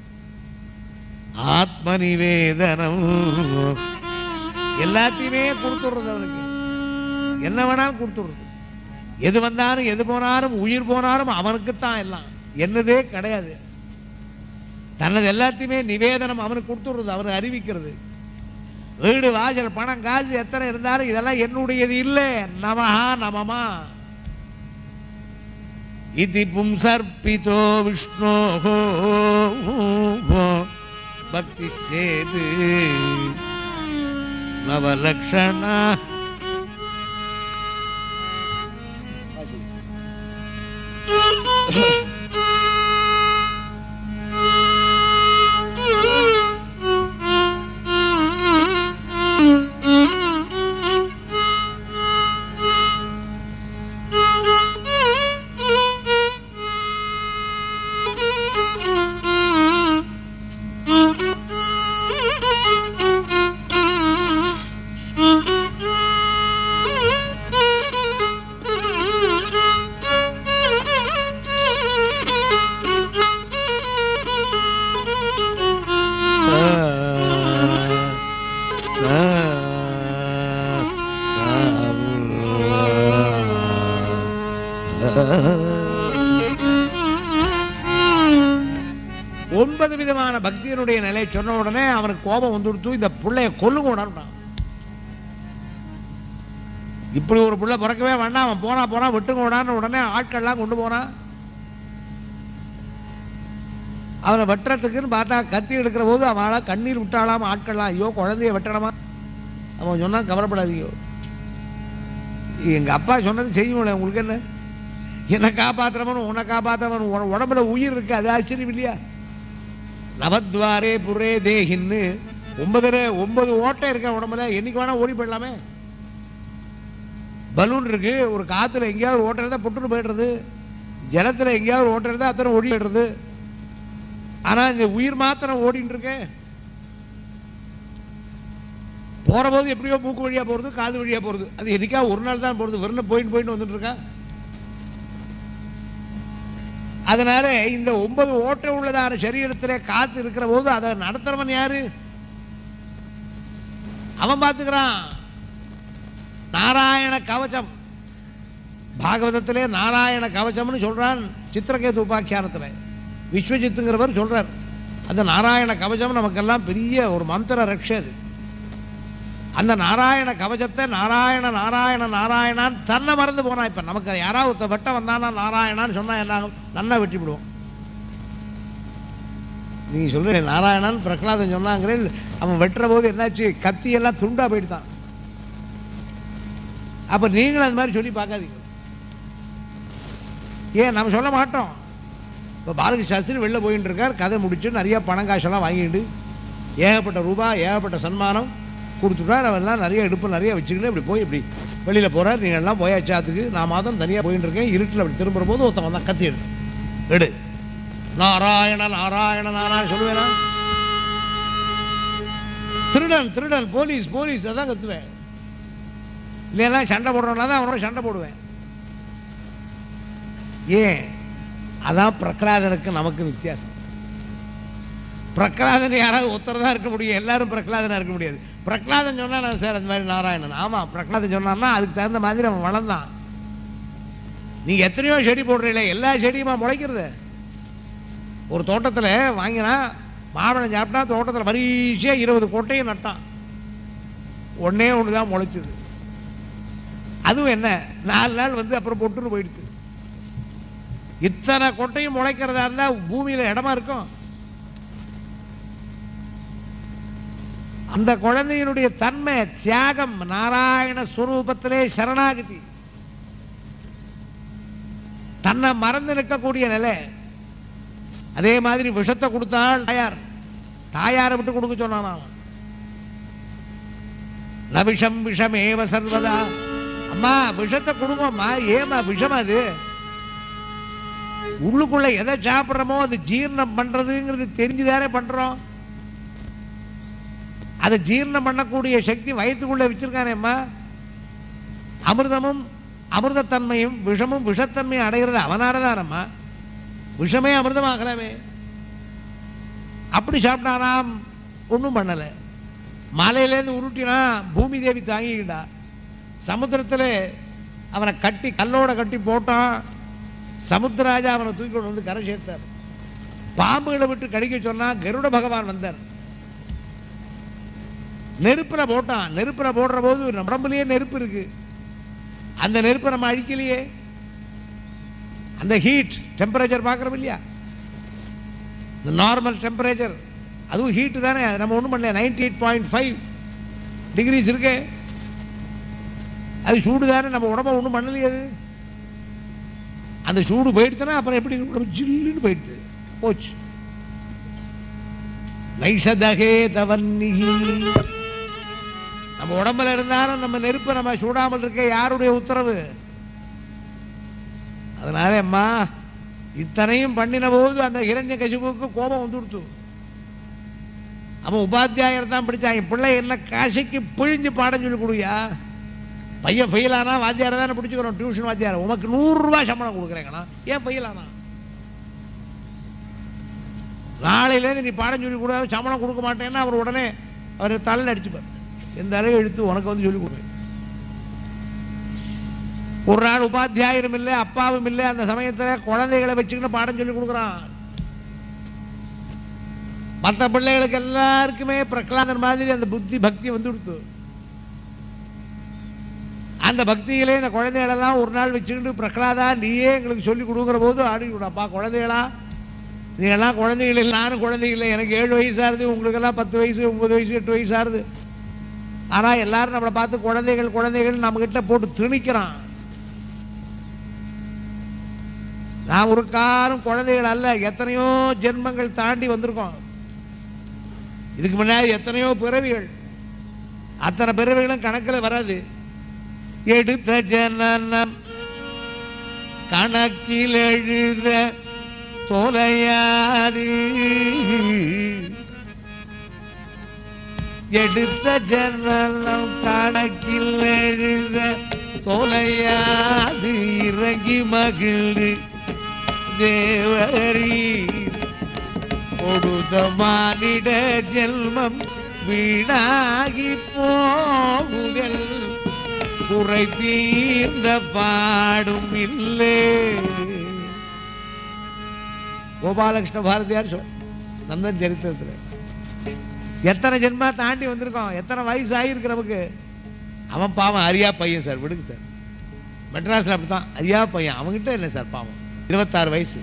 ஆத்ம நிவேதனம் எல்லாத்தையுமே கொடுத்துடுறது அவனுக்கு என்ன வேணாலும் கொடுத்துடுறது எது வந்தாலும் எது போனாலும் உயிர் போனாலும் அவனுக்குத்தான் எல்லாம் என்னதே கிடையாது தனது எல்லாத்தையுமே நிவேதனம் அவனுக்கு கொடுத்துடுறது அவனுக்கு அறிவிக்கிறது வீடு வாசல் பணம் காசு எத்தனை இருந்தாலும் இதெல்லாம் என்னுடையது இல்லை நமஹா நமமா இது பும்சர்பிதோ விஷ்ணோ பக்தி சேது நவலக்ஷணா ஒன்பது விதமான பக்தியினுடைய நிலை சொன்ன உடனே அவனுக்கு கோபம் வந்துடுத்து இந்த பிள்ளைய கொல்லுங்க உடனே இப்படி ஒரு புள்ள பிறக்கவே வேண்டாம் அவன் போனா போனா விட்டுங்க விடான்னு உடனே ஆட்கள்லாம் கொண்டு போனான் அவனை வெட்டுறதுக்குன்னு பார்த்தா கத்தி எடுக்கிற போது அவளா கண்ணீர் விட்டாளாம் ஆட்கள்லாம் ஐயோ குழந்தைய வெட்டணுமா அவன் சொன்னா கவலைப்படாதீங்க எங்க அப்பா சொன்னது செய்யுங்களேன் உங்களுக்கு என்ன என்னை காப்பாத்துறவன் உன்னை காப்பாத்துறவன் உன் உடம்புல உயிர் இருக்கு அது ஆச்சரியம் இல்லையா நவத்வாரே புரே தேகின்னு ஒன்பது ஒன்பது ஓட்டை இருக்க உடம்புல என்னைக்கு வேணா ஓடி போயிடலாமே பலூன் இருக்கு ஒரு காத்துல எங்கேயாவது ஓட்டை இருந்தால் புட்டுன்னு போயிடுறது ஜலத்தில் எங்கேயாவது ஓட்டை இருந்தால் அத்தனை ஓடி போயிடுறது ஆனால் இந்த உயிர் மாத்திரம் ஓடிட்டு இருக்கேன் போகிற போது எப்படியோ மூக்கு வழியாக போகிறது காது வழியாக போகிறது அது என்னைக்கா ஒரு நாள் தான் போகிறது வெறும் போயிட்டு போயிட்டு வந்துட்டு இருக்கா அதனால இந்த ஒன்பது ஓட்டை உள்ளதான சரீரத்திலே காத்து இருக்கிற போது அதை நடத்துறவன் யாரு அவன் பார்த்துக்கிறான் நாராயண கவச்சம் பாகவதத்திலே நாராயண கவச்சம்னு சொல்றான் சித்திரகேது உபாக்கியானத்தில் விஸ்வஜித்துங்கிறவர் சொல்றார் அந்த நாராயண கவச்சம் நமக்கெல்லாம் பெரிய ஒரு மந்திர ரக்ஷை அது அந்த நாராயண கவச்சத்தை நாராயண நாராயண நாராயணான் தன்னை மறந்து போனான் இப்போ நமக்கு யாராவது ஒருத்த வெட்ட வந்தானா நாராயணான்னு சொன்னா என்ன ஆகும் நன்னா வெட்டி விடுவோம் நீங்க சொல்ற நாராயணான் பிரகலாதன் சொன்னாங்களே அவன் வெட்டுற போது என்னாச்சு கத்தி எல்லாம் துண்டா போயிடுதான் அப்ப நீங்களும் அந்த மாதிரி சொல்லி பார்க்காதீங்க ஏன் நம்ம சொல்ல மாட்டோம் இப்போ பாலகி சாஸ்திரி வெளில போயிட்டு இருக்கார் கதை முடிச்சு நிறைய பணம் காசெல்லாம் வாங்கிட்டு ஏகப்பட்ட ரூபா ஏகப்பட்ட சன்மானம் கொடுத்துட்டார் அவெல்லாம் நிறைய இடுப்பு நிறைய வச்சுக்கிட்டு இப்படி போய் இப்படி வெளியில் போகிறார் நீங்கள் எல்லாம் போயாச்சாத்துக்கு நான் மாதம் தனியாக போயிட்டு இருக்கேன் இருட்டில் அப்படி திரும்புற போது ஒருத்தன் வந்தான் கத்தி எடு எடு நாராயண நாராயண நாராயண சொல்லுவேனா திருடன் திருடன் போலீஸ் போலீஸ் அதான் கத்துவேன் இல்லைன்னா சண்டை போடுறவனா தான் அவனோட சண்டை போடுவேன் ஏன் அதான் பிரகலாதனுக்கு நமக்கு வித்தியாசம் பிரகலாதன் யாராவது ஒருத்தர் தான் இருக்க முடியும் எல்லாரும் பிரகலாதனா இருக்க முடியாது பிரகலாதன் சொன்னா நான் சார் அந்த மாதிரி நாராயணன் ஆமாம் பிரகலாதன் சொன்னான்னா அதுக்கு தகுந்த மாதிரி அவன் வளர்ந்தான் நீ எத்தனையோ செடி போடுறீங்களே எல்லா செடியுமா முளைக்கிறது ஒரு தோட்டத்தில் வாங்கினா மாம்பழம் சாப்பிட்டா தோட்டத்தில் வரிசையாக இருபது கொட்டையும் நட்டான் ஒண்ணே ஒன்று தான் முளைச்சுது அதுவும் என்ன நாலு நாள் வந்து அப்புறம் பொட்டுன்னு போயிடுது இத்தனை கொட்டையும் முளைக்கிறதா இருந்தால் பூமியில் இடமா இருக்கும் அந்த குழந்தையினுடைய தன்மை தியாகம் நாராயண ஸ்வரூபத்திலே சரணாகதி தன்னை மறந்து நிற்கக்கூடிய நிலை அதே மாதிரி விஷத்தை கொடுத்தால் தாயார் தாயாரை விட்டு கொடுக்க சொன்னான் அவன் ந விஷம் விஷமேவ சர்வதா அம்மா விஷத்தை கொடுங்கம்மா ஏமா விஷம் அது உள்ளுக்குள்ள எதை சாப்பிட்றோமோ அது ஜீரணம் பண்றதுங்கிறது தெரிஞ்சுதானே பண்றோம் அதை ஜீரணம் பண்ணக்கூடிய சக்தி வயிற்றுக்குள்ள வச்சிருக்கானேம்மா அமிர்தமும் அமிர்தத்தன்மையும் விஷமும் விஷத்தன்மையும் அடைகிறது அவனாலதானம்மா விஷமே அமிர்தமாகலாமே அப்படி சாப்பிட்டானாம் ஒன்றும் பண்ணலை மலையிலேருந்து உருட்டினா பூமி தேவி தாங்கிக்கிட்டா சமுத்திரத்தில் அவனை கட்டி கல்லோட கட்டி போட்டான் சமுத்திரராஜா அவனை தூக்கி கொண்டு வந்து கரை சேர்த்தார் பாம்புகளை விட்டு கடிக்க சொன்னா கருட பகவான் வந்தார் நெருப்புல போட்டான் நெருப்புல போடுற போது நம்ம உடம்புலயே நெருப்பு இருக்கு அந்த நெருப்பை நம்ம அழிக்கலையே அந்த ஹீட் டெம்பரேச்சர் பார்க்குறோம் இல்லையா இந்த நார்மல் டெம்பரேச்சர் அதுவும் ஹீட்டு தானே அது நம்ம ஒன்றும் பண்ணல ninety eight point five degrees இருக்கு அது சூடு தானே நம்ம உடம்ப ஒன்றும் பண்ணலையே அது அந்த சூடு போயிடுச்சுன்னா அப்புறம் எப்படி இருக்கு? உடம்பு ஜில்லுன்னு போயிடுது போச்சு நைஷதகே தவன்னிகி நம்ம உடம்புல இருந்தாலும் நம்ம நெருப்பை நம்ம சூடாமல் இருக்க யாருடைய உத்தரவு அதனால அம்மா இத்தனையும் பண்ணின போது அந்த ஹிரண்ய கசிபுக்கு கோபம் வந்துடுத்து அவன் உபாத்தியாயர் தான் பிடிச்சான் என் பிள்ளை என்ன காசிக்கு பிழிஞ்சு பாடம் சொல்லி கொடுயா பையன் ஃபெயில் ஆனா வாத்தியாரை தானே பிடிச்சிக்கிறோம் டியூஷன் வாத்தியார் உனக்கு நூறுரூவா சம்பளம் கொடுக்குறேங்கண்ணா ஏன் ஃபெயில் ஆனா நாளையிலேருந்து நீ பாடம் சொல்லி கூட சம்பளம் கொடுக்க மாட்டேன்னா அவர் உடனே அவர் தலையில் அடிச்சுப்பார் எந்த அளவு எடுத்து உனக்கு வந்து சொல்லி கொடுப்பேன் ஒரு நாள் உபாத்தியாயரும் இல்லை அப்பாவும் இல்லை அந்த சமயத்தில் குழந்தைகளை வச்சுக்கிட்டு பாடம் சொல்லி கொடுக்குறான் மற்ற பிள்ளைகளுக்கு எல்லாருக்குமே பிரகலாதன் மாதிரி அந்த புத்தி பக்தி வந்து கொடுத்து அந்த பக்தியிலே இந்த குழந்தைகளெல்லாம் ஒரு நாள் வச்சுக்கிட்டு பிரகலாதா நீயே எங்களுக்கு சொல்லி கொடுக்குற போது ஆடி விடாப்பா குழந்தைகளா நீ எல்லாம் குழந்தைகள் இல்லை நானும் குழந்தைகள் இல்லை எனக்கு ஏழு வயசாகுது உங்களுக்கெல்லாம் பத்து வயசு ஒன்பது வயசு எட்டு வயசாகுது ஆனால் எல்லாரும் நம்மளை பார்த்து குழந்தைகள் குழந்தைகள் நம்மக்கிட்ட போட்டு திணிக்கிறான் நான் ஒரு காலம் குழந்தைகள் அல்ல எத்தனையோ ஜென்மங்கள் தாண்டி வந்திருக்கோம் இதுக்கு முன்னாடி எத்தனையோ பிறவிகள் அத்தனை பிறவிகளும் கணக்கில் வராது எடுத்த ஜனனம் கணக்கில் எழுத தொலையாது எடுத்த ஜனனம் கணக்கில் எழுத தொலையாது இறங்கி மகிழ்ந்து தேவரி கொடுத்த மானிட ஜென்மம் வீணாகி போகுதல் குறை தீர்ந்த பாடும் இல்லை கோபாலகிருஷ்ண பாரதியார் சொல் நந்தன் சரித்திரத்தில் எத்தனை ஜென்மா தாண்டி வந்திருக்கோம் எத்தனை வயசு ஆகியிருக்கு நமக்கு அவன் பாவம் அரியா பையன் சார் விடுங்க சார் மெட்ராஸில் அப்படி தான் அரியா பையன் அவன்கிட்ட என்ன சார் பாவம் இருபத்தாறு வயசு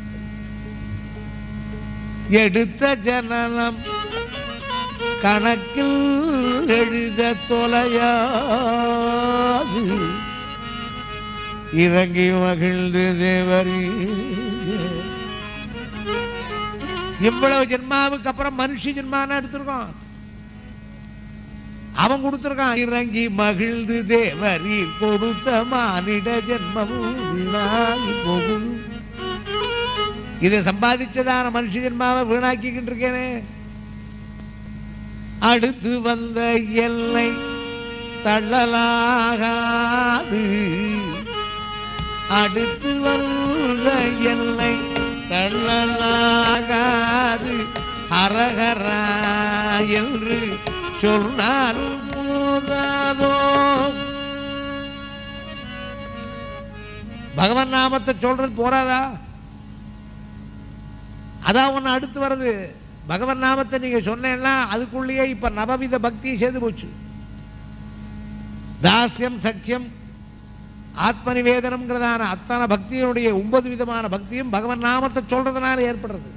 எடுத்த ஜனனம் கணக்கில் எழுத தொலையாது இறங்கி மகிழ்ந்து தேவரி இவ்வளவு ஜென்மாவுக்கு அப்புறம் மனுஷ ஜென்மான எடுத்திருக்கோம் அவன் கொடுத்திருக்கான் இறங்கி மகிழ்ந்து தேவரில் கொடுத்த மானிட ஜென்மமும் வீணாகி போகும் இதை சம்பாதிச்சதான மனுஷ ஜென்மாவை வீணாக்கிக்கிட்டு இருக்கேனே அடுத்து வந்த எல்லை தள்ளலாகாது அடுத்து வந்த எல்லை தள்ளலாகாது ஹரஹரா என்று சொன்னாலும் போதாதோ பகவன் நாமத்தை சொல்றது போறாதா அதான் ஒன்று அடுத்து வருது பகவன் நாமத்தை நீங்க சொன்னேன்னா அதுக்குள்ளேயே இப்ப நவவித பக்தி சேர்ந்து போச்சு தாஸ்யம் சக்கியம் ஆத்ம நிவேதனம்ங்கிறதான அத்தனை பக்தியினுடைய ஒன்பது விதமான பக்தியும் பகவன் நாமத்தை சொல்றதுனால ஏற்படுறது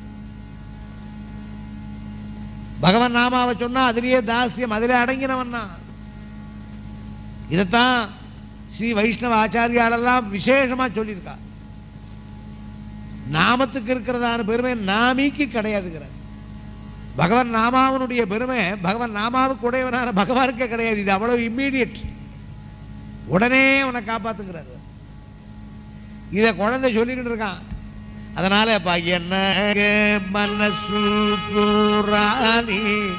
பகவன் நாமாவை சொன்னா அதிலேயே தாஸ்யம் அதிலே அடங்கினவன் தான் இதைத்தான் ஸ்ரீ வைஷ்ணவ ஆச்சாரியாலெல்லாம் விசேஷமா சொல்லியிருக்கா நாமத்துக்கு இருக்கிறதான பெருமை நாமிக்கு கிடையாதுங்கிற பகவன் நாமாவனுடைய பெருமை பகவன் நாமாவுக்கு உடையவனான பகவானுக்கே கிடையாது இது அவ்வளவு இம்மீடியட் உடனே உன்னை காப்பாத்துங்கிறாரு இத குழந்தை சொல்லிக்கிட்டு இருக்கான் அதனால பா என்ன மனசு புராணி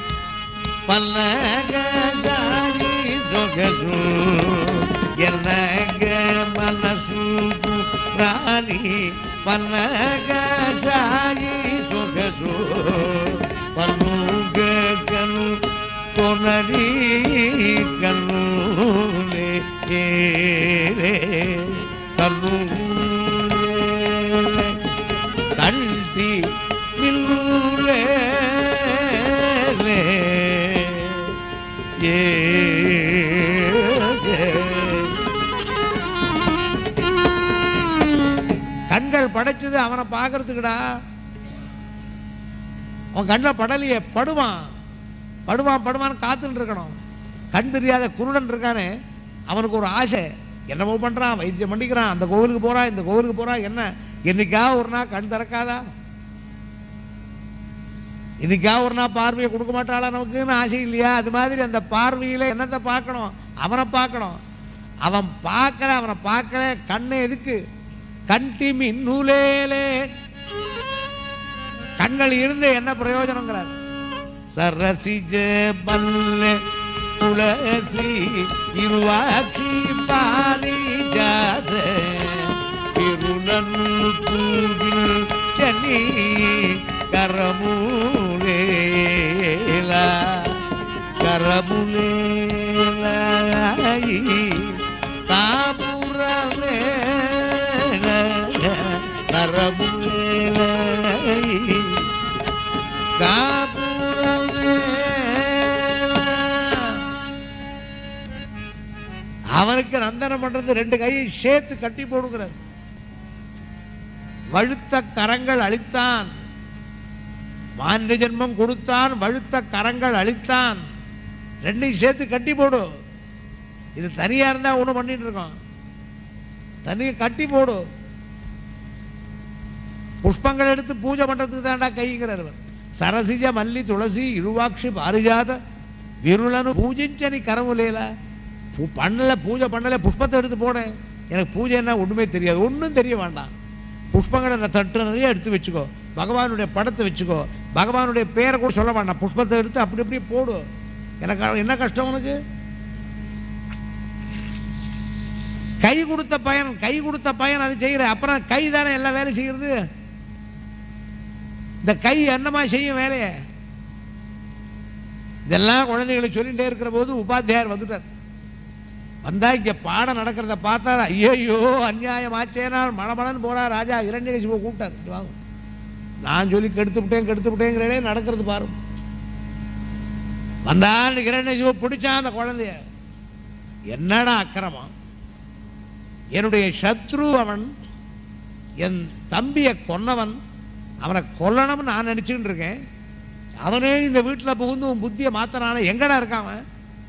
பல்லக ஜானி சொகசு என்னங்க மனசு புராணி பல்லக ஜானி சொகசு பல்லுக கனு கொனடி கண்ணூலே ஏலே கண்ணூலே கண்டி நில்லூலே ஏ கண்கள் படைச்சது அவனை பார்க்கறதுக்குடா அவன் கண்ணில் படலையே படுவான் படுவான் படுவான்னு காத்துட்டு இருக்கணும் கண் தெரியாத குருடன் இருக்கானே அவனுக்கு ஒரு ஆசை என்னமோ பண்றான் வைத்தியம் பண்ணிக்கிறான் அந்த கோவிலுக்கு போறான் இந்த கோவிலுக்கு போறான் என்ன என்னைக்கா ஒரு நாள் கண் திறக்காதா இன்னைக்கா ஒரு நாள் பார்வையை கொடுக்க மாட்டாளா நமக்குன்னு ஆசை இல்லையா அது மாதிரி அந்த பார்வையில என்னத்தை பார்க்கணும் அவனை பார்க்கணும் அவன் பார்க்கல அவனை பார்க்கல கண்ணு எதுக்கு கண்டி மின்னூலேலே கண்கள் இருந்து என்ன பிரயோஜனங்கிறார் சரசிஜ பல்ல துளசி இருவாட்சி பாரிஜாத இருளன் தூகில் சனி கரமூலேலா கரமுலேலாயி காபுரமே கரமுலேலாயி அவனுக்கு நந்தனம் பண்றது ரெண்டு கையை சேர்த்து கட்டி போடுகிறார் வழுத்த கரங்கள் அழித்தான் மாநில ஜென்மம் கொடுத்தான் வழுத்த கரங்கள் அழித்தான் ரெண்டையும் சேர்த்து கட்டி போடு இது தனியா இருந்தா ஒண்ணு பண்ணிட்டு இருக்கோம் தனியை கட்டி போடு புஷ்பங்கள் எடுத்து பூஜை பண்றதுக்கு தான்டா கைங்கிறார் அவர். சரசிஜ மல்லி துளசி இழுவாட்சி பாரிஜாத விருளனு பூஜிஞ்சனி கரவுலேல பூ- பண்ணல பூஜை பண்ணல புஷ்பத்தை எடுத்து போனேன் எனக்கு பூஜை என்ன ஒண்ணுமே தெரியாது ஒண்ணும் தெரிய வேண்டாம் புஷ்பங்களை நான் தட்டு நிறைய எடுத்து வச்சுக்கோ பகவானுடைய படத்தை வச்சுக்கோ பகவானுடைய பேரை கூட சொல்ல வேண்டாம் புஷ்பத்தை எடுத்து அப்படி அப்படியே போடு எனக்கு என்ன கஷ்டம் உனக்கு கை கொடுத்த பயன் கை கொடுத்த பயன் அது செய்யற அப்புறம் கை தானே எல்லா வேலையும் செய்யறது இந்த கை என்னமா செய்யும் வேலையை இதெல்லாம் குழந்தைகளுக்கு சொல்லிட்டே இருக்கிற போது உபாத்தியாயர் வந்துட்டார் வந்தா இங்க பாடம் நடக்கிறத பார்த்தார் ஐயோ அநியாயம் ஆச்சேனால் மணமணன்னு போறா ராஜா இரண்யகசிபு கூப்பிட்டார் இங்க வாங்க நான் சொல்லி கெடுத்து விட்டேன் கெடுத்து விட்டேங்கிறே நடக்கிறது பாரு வந்தான் இரண்யசிபு பிடிச்சான் அந்த குழந்தைய என்னடா அக்கிரமம் என்னுடைய சத்ரு அவன் என் தம்பியை கொன்னவன் அவனை கொல்லணும்னு நான் நினைச்சுக்கிட்டு இருக்கேன் அவனே இந்த வீட்டில் புகுந்து உன் புத்தியை மாத்தனான எங்கடா இருக்கான் அவன்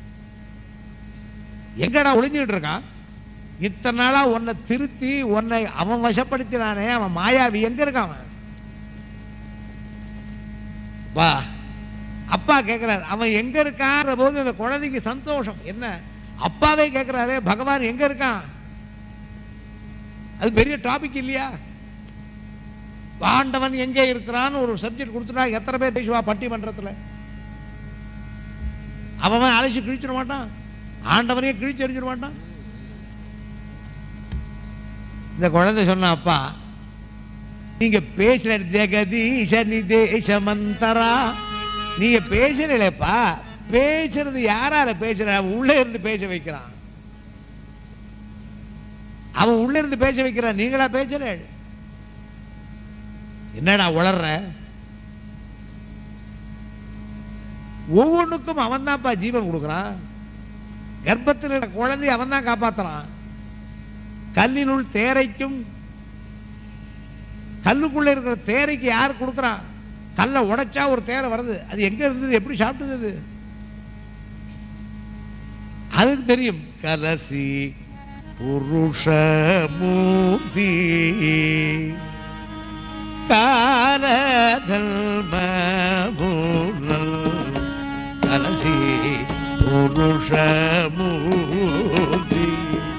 எங்கடா ஒளிஞ்சுக்கிட்டு இருக்கான் இத்தனை நாளா உன்னை திருத்தி உன்னை அவன் வசப்படுத்தினானே அவன் மாயாவி எங்க இருக்கான் அவன் வா அப்பா கேட்கிறார் அவன் எங்க இருக்கான்ற போது அந்த குழந்தைக்கு சந்தோஷம் என்ன அப்பாவே கேட்கிறாரே பகவான் எங்க இருக்கான் அது பெரிய டாபிக் இல்லையா ஆண்டவன் எங்கே இருக்கிறான்னு ஒரு சப்ஜெக்ட் கொடுத்துட்டா எத்தனை பேர் பேசுவா பட்டிமன்றத்தில் அவன் அழைச்சி கிழிச்சிட மாட்டான் ஆண்டவனையே கிழிச்சு எறிஞ்சிட மாட்டான் இந்த குழந்தை சொன்ன அப்பா நீங்க பேசுற ஜெகதீஷ நிதேஷ மந்தரா நீங்க பேசுறீங்களேப்பா பேசுறது யாரால பேசுற அவன் உள்ள இருந்து பேச வைக்கிறான் அவன் உள்ள இருந்து பேச வைக்கிறான் நீங்களா பேசுற என்னடா உளர்ற ஒவ்வொன்றுக்கும் அவன் தான்ப்பா ஜீவன் கொடுக்குறான் கர்ப்பத்தில் இருக்கிற குழந்தைய அவன் தான் காப்பாத்துறான் கல்லினுள் தேரைக்கும் கல்லுக்குள்ள இருக்கிற தேரைக்கு யார் கொடுக்குறான் கல்லை உடைச்சா ஒரு தேரை வருது அது எங்க இருந்தது எப்படி சாப்பிட்டது அது அதுக்கு தெரியும் கலசி புருஷ மூர்த்தி காலதல்மூலல் கலசி புருஷ மூர்த்தி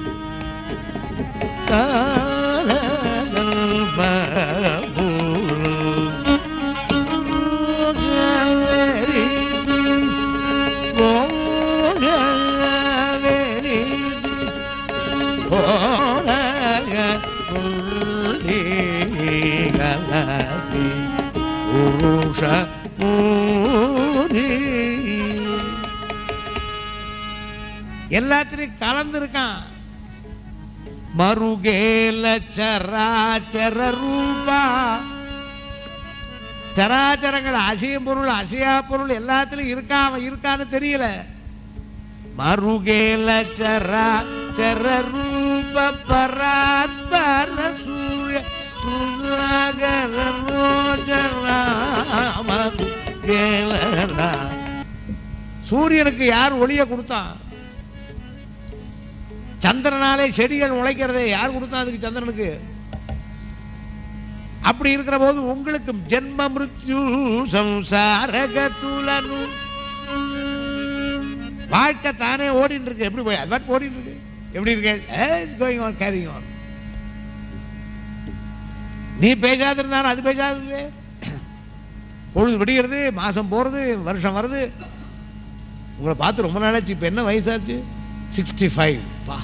புருஷ மூதி எல்லாத்திலையும் கலந்துருக்கான் மருகேல சராச்சர ரூபா சராச்சரங்கள் அசையும் பொருள் அசையா பொருள் எல்லாத்திலும் இருக்கா அவன் இருக்கான்னு தெரியல மருகேல சராச்சர ரூப பராத்பர சூரிய சுதாகர ரோஜரா மருகேலரா. சூரியனுக்கு யார் ஒளிய கொடுத்தான் சந்திரனாலே செடிகள் முளைக்கிறதே யார் கொடுத்தா அதுக்கு சந்திரனுக்கு அப்படி இருக்கிற போது உங்களுக்கு ஜென்ம மிருத்யு சம்சாரகத்துலனு வாழ்க்கை தானே ஓடிட்டு இருக்கு எப்படி போய் அது ஓடிட்டு இருக்கு எப்படி இருக்கு கோயிங் ஆன் கேரிங் ஆன் நீ பேசாது இருந்தாலும் அது பேசாது இல்லையே பொழுது விடுகிறது மாசம் போறது வருஷம் வருது உங்களை பார்த்து ரொம்ப நாளாச்சு இப்ப என்ன வயசாச்சு சிக்ஸ்டி ஃபைவ் பா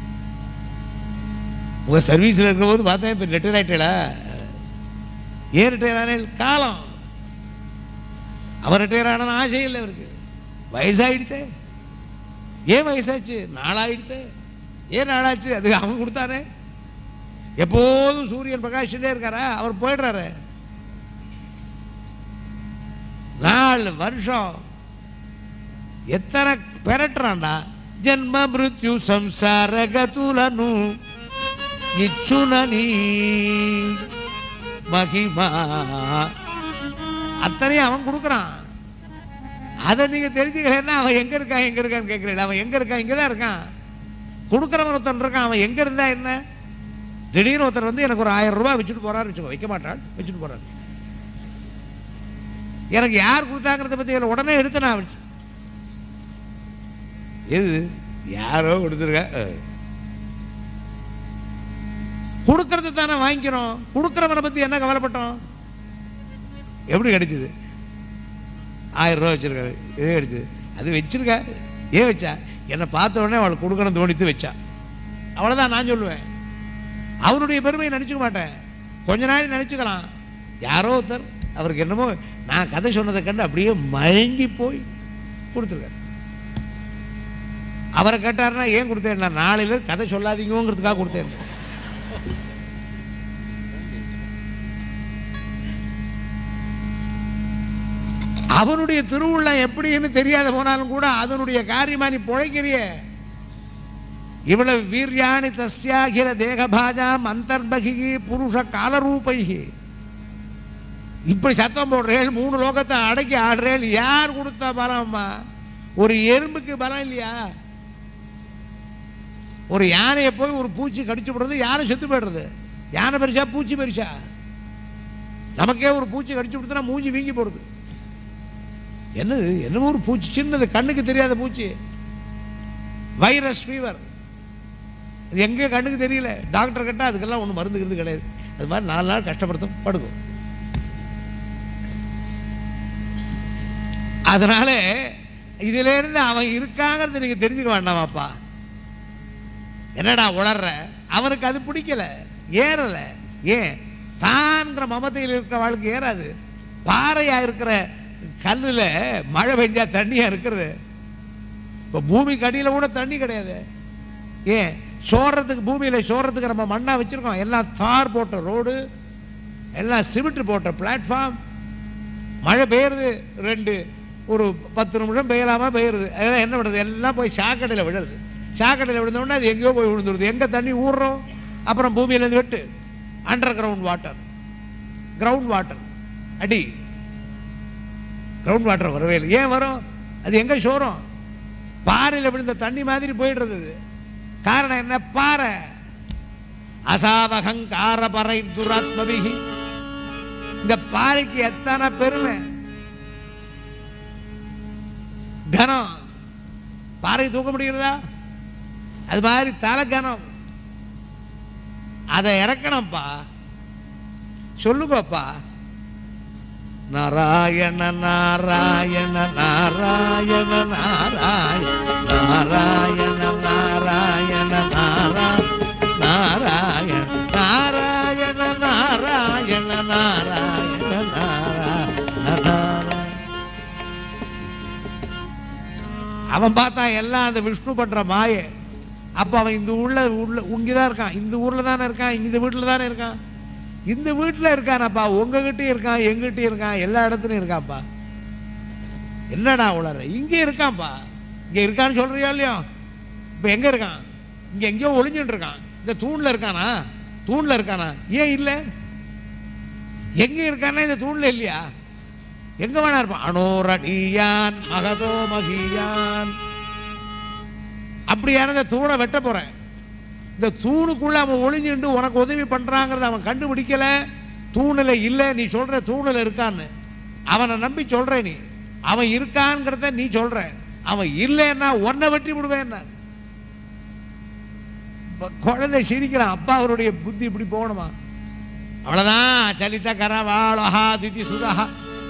உங்க சர்வீஸ்ல இருக்கும்போது பார்த்தேன் இப்ப ரிட்டையர் ஆயிட்டேடா ஏன் ரிட்டையர் ஆனேன் காலம் அவர் ரிட்டையர் ஆன ஆசை இல்லை அவருக்கு வயசாயிடுத்தே ஏன் வயசாச்சு நாளாயிடுத்தே ஏன் நாளாச்சு அது அவன் கொடுத்தானே எப்போதும் சூரியன் பிரகாஷிட்டே இருக்காரா அவர் போயிடுறாரு நாலு வருஷம் எத்தனை பெரட்டுறான்டா ஜன்ம மிருத்யு சம்சார கதுலனு இச்சுனனி மகிமா அத்தனையும் அவன் கொடுக்குறான் அதை நீங்க தெரிஞ்சுக்கலன்னா அவன் எங்க இருக்கான் எங்க இருக்கான்னு கேட்கிறேன் அவன் எங்க இருக்கான் இங்க தான் இருக்கான் கொடுக்குறவன் ஒருத்தன் இருக்கான் அவன் எங்க இருந்தா என்ன திடீர்னு ஒருத்தர் வந்து எனக்கு ஒரு ஆயிரம் ரூபாய் வச்சுட்டு போறாரு வச்சுக்கோ வைக்க மாட்டான் வச்சுட்டு போறாரு எனக்கு யார் கொடுத்தாங்கிறத பத்தி இதுல உடனே எடுத்து நான் வச்சு எது யாரோ கொடுத்துருக்க கொடுக்கறது தானே வாங்கிக்கிறோம் கொடுக்கறவனை பத்தி என்ன கவலைப்பட்டோம் எப்படி கிடைச்சது ஆயிரம் ரூபாய் வச்சிருக்காரு எது கிடைச்சது அது வச்சிருக்கா ஏன் வச்சா என்னை பார்த்த உடனே அவளுக்கு கொடுக்கணும் தோணித்து வச்சா அவ்வளவுதான் நான் சொல்லுவேன் அவருடைய பெருமையை நினைச்சுக்க மாட்டேன் கொஞ்ச நாள் நினைச்சுக்கலாம் யாரோ ஒருத்தர் அவருக்கு என்னமோ நான் கதை சொன்னதை கண்டு அப்படியே மயங்கி போய் கொடுத்துருக்காரு அவரை கேட்டாருன்னா ஏன் கொடுத்தேன் நான் நாளையில கதை சொல்லாதீங்கிறதுக்காக கொடுத்தேன் அவனுடைய திருவுள்ளம் எப்படின்னு தெரியாத போனாலும் கூட அதனுடைய காரியமா நீ பிழைக்கிறிய இவ்வளவு வீரியாணி தஸ்யாகில தேகபாஜாம் அந்தர்பகி புருஷ காலரூபைகி இப்படி சத்தம் போடுறேன் மூணு லோகத்தை அடக்கி ஆடுறேன் யார் கொடுத்த பலம்மா ஒரு எறும்புக்கு பலம் இல்லையா ஒரு யானையை போய் ஒரு பூச்சி கடிச்சு விடுறது யானை செத்து போயிடுறது யானை பெருசா பூச்சி பெருசா நமக்கே ஒரு பூச்சி கடிச்சு விடுத்துனா மூஞ்சி வீங்கி போடுது என்னது என்னமோ ஒரு பூச்சி சின்னது கண்ணுக்கு தெரியாத பூச்சி வைரஸ் ஃபீவர் இது எங்கே கண்ணுக்கு தெரியல டாக்டர் கிட்ட அதுக்கெல்லாம் ஒன்றும் மருந்துக்கிறது கிடையாது அது மாதிரி நாலு நாள் கஷ்டப்படுத்தும் படுக்கும் அதனால இதுல இருந்து அவன் இருக்காங்கிறது நீங்க தெரிஞ்சுக்க வேண்டாமாப்பா என்னடா உளர்ற அவனுக்கு அது பிடிக்கல ஏறல ஏன் தான்ங்கிற மமதையில் இருக்கிற வாழ்க்கை ஏறாது பாறையா இருக்கிற கல்லுல மழை பெஞ்சா தண்ணியா இருக்கிறது இப்போ பூமிக்கு அடியில் கூட தண்ணி கிடையாது ஏன் சோறதுக்கு பூமியில சோறதுக்கு நம்ம மண்ணா வச்சிருக்கோம் எல்லாம் தார் போட்ட ரோடு எல்லாம் சிமெண்ட் போட்ட பிளாட்ஃபார்ம் மழை பெய்யுறது ரெண்டு ஒரு பத்து நிமிஷம் பெய்யலாமா பெய்யுறது அதெல்லாம் என்ன பண்ணுறது எல்லாம் போய் சாக்கடையில் விழுறது சாக்கடையில் விழுந்தோடனே அது எங்கேயோ போய் விழுந்துருது எங்கே தண்ணி ஊறுறோம் அப்புறம் பூமியிலேருந்து வெட்டு underground water ground water அடி கிரவுண்ட் வாட்டர் வரவே இல்லை ஏன் வரும் அது எங்கே சோறும் பாறையில் விழுந்த தண்ணி மாதிரி போயிடுறது அது. காரணம் என்ன பாறை அசாவகங்கார பறை துராத்மபிகி இந்த பாறைக்கு எத்தனை பெருமை கனம் பாறை தூக்க முடிகிறதா அது மாதிரி தலை கனம் அதை இறக்கணும்ப்பா சொல்லுங்கப்பா நாராயண நாராயண நாராயண நாராயண நாராயண நாராயண நாராயண நாராயண நாராயண நாராயண நாராயண நாராயண அவன் பார்த்தா எல்லாம் அந்த விஷ்ணு பண்ற மாயை அப்போ அவன் இந்த உள்ள உள்ள இங்கதான் இருக்கான் இந்த ஊர்ல தானே இருக்கான் இந்த வீட்டில் தானே இருக்கான் இந்த வீட்டில் இருக்கானப்பா உங்ககிட்டயும் இருக்கான் எங்கிட்டயும் இருக்கான் எல்லா இடத்துலையும் இருக்கான்ப்பா என்னடா உளற இங்கே இருக்கான்ப்பா இங்க இருக்கான்னு சொல்றியா இல்லையோ இப்போ எங்க இருக்கான் இங்க எங்கேயோ ஒளிஞ்சுட்டு இருக்கான் இந்த தூண்ல இருக்கானா தூண்ல இருக்கானா ஏன் இல்லை எங்க இருக்கானா இந்த தூண்ல இல்லையா எங்க வேணா இருப்பான் அனோரணியான் மகதோ மகியான் அப்படியான இந்த தூணை வெட்ட போறேன் இந்த தூணுக்குள்ள அவன் ஒளிஞ்சுண்டு உனக்கு உதவி பண்றாங்கிறத அவன் கண்டுபிடிக்கல தூணில் இல்லை நீ சொல்ற தூணில் இருக்கான்னு அவனை நம்பி சொல்ற நீ அவன் இருக்கான்ங்கிறத நீ சொல்ற அவன் இல்லைன்னா உன்னை வெட்டி விடுவேன் குழந்தை சிரிக்கிறான் அப்பா அவருடைய புத்தி இப்படி போகணுமா அவ்வளவுதான் சலித்த கரவாளஹா திதி சுதஹா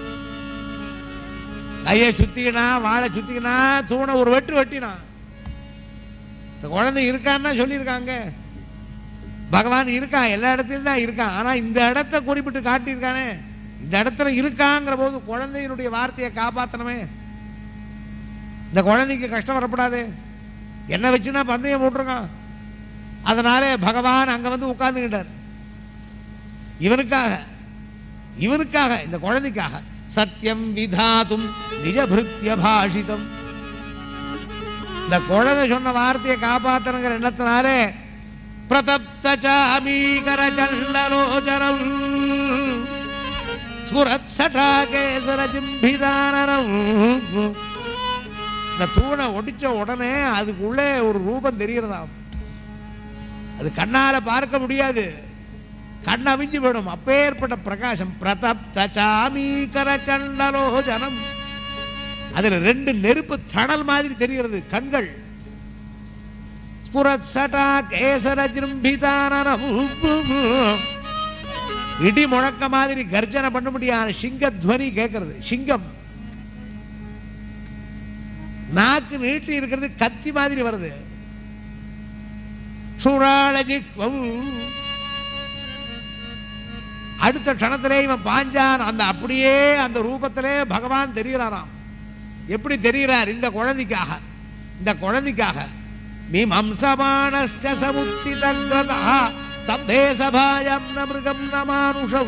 கையை சுத்திக்கினா வாழை சுத்திக்கினா தூணை ஒரு வெட்டு வெட்டினான் இந்த குழந்தை இருக்கான்னா சொல்லியிருக்காங்க பகவான் இருக்கான் எல்லா இடத்துலையும் தான் இருக்கான் ஆனா இந்த இடத்த குறிப்பிட்டு காட்டியிருக்கானே இந்த இடத்துல இருக்காங்கிற போது குழந்தையினுடைய வார்த்தையை காப்பாத்தணுமே இந்த குழந்தைக்கு கஷ்டம் வரப்படாது என்ன வச்சுனா பந்தயம் போட்டிருக்கான் அதனாலே பகவான் அங்க வந்து உட்கார்ந்துக்கிட்டார் இவனுக்காக இவனுக்காக இந்த குழந்தைக்காக சத்தியம் விதாதும் நிஜபிருத்திய பாஷிதம் இந்த குழந்தை சொன்ன வார்த்தையை காப்பாத்தணுங்கிற எண்ணத்தினாலே பிரதப்த சாமீகர சண்டலோச்சரம் ஸ்புரத் சட்டா கேசர ஜிம்பிதானரம் இந்த தூணை ஒடிச்ச உடனே அதுக்குள்ளே ஒரு ரூபம் தெரிகிறதாம் அது கண்ணால பார்க்க முடியாது கண் அவிஞ்சு விடும் அப்பேற்பட்ட பிரகாசம் பிரதப்த சாமீகர சண்டலோஜனம் அதுல ரெண்டு நெருப்பு தணல் மாதிரி தெரிகிறது கண்கள் ஸ்புரத் சட்டா கேசர ஜிம்பிதானனம் இடி முழக்க மாதிரி கர்ஜனை பண்ண முடியாத சிங்க துவனி கேட்கறது சிங்கம் நாக்கு நீட்டி இருக்கிறது கத்தி மாதிரி வருது சுராளஜிக்வம் அடுத்த க்ஷணத்திலே இவன் பாஞ்சான் அந்த அப்படியே அந்த ரூபத்திலே பகவான் தெரிகிறாராம் எப்படி தெரிகிறார் இந்த குழந்தைக்காக இந்த குழந்தைக்காக மீமம்சமானஸ்ய சமுத்திதங்கிரதா ஸ்தப்தே சபாயம் ந மிருகம் ந மானுஷம்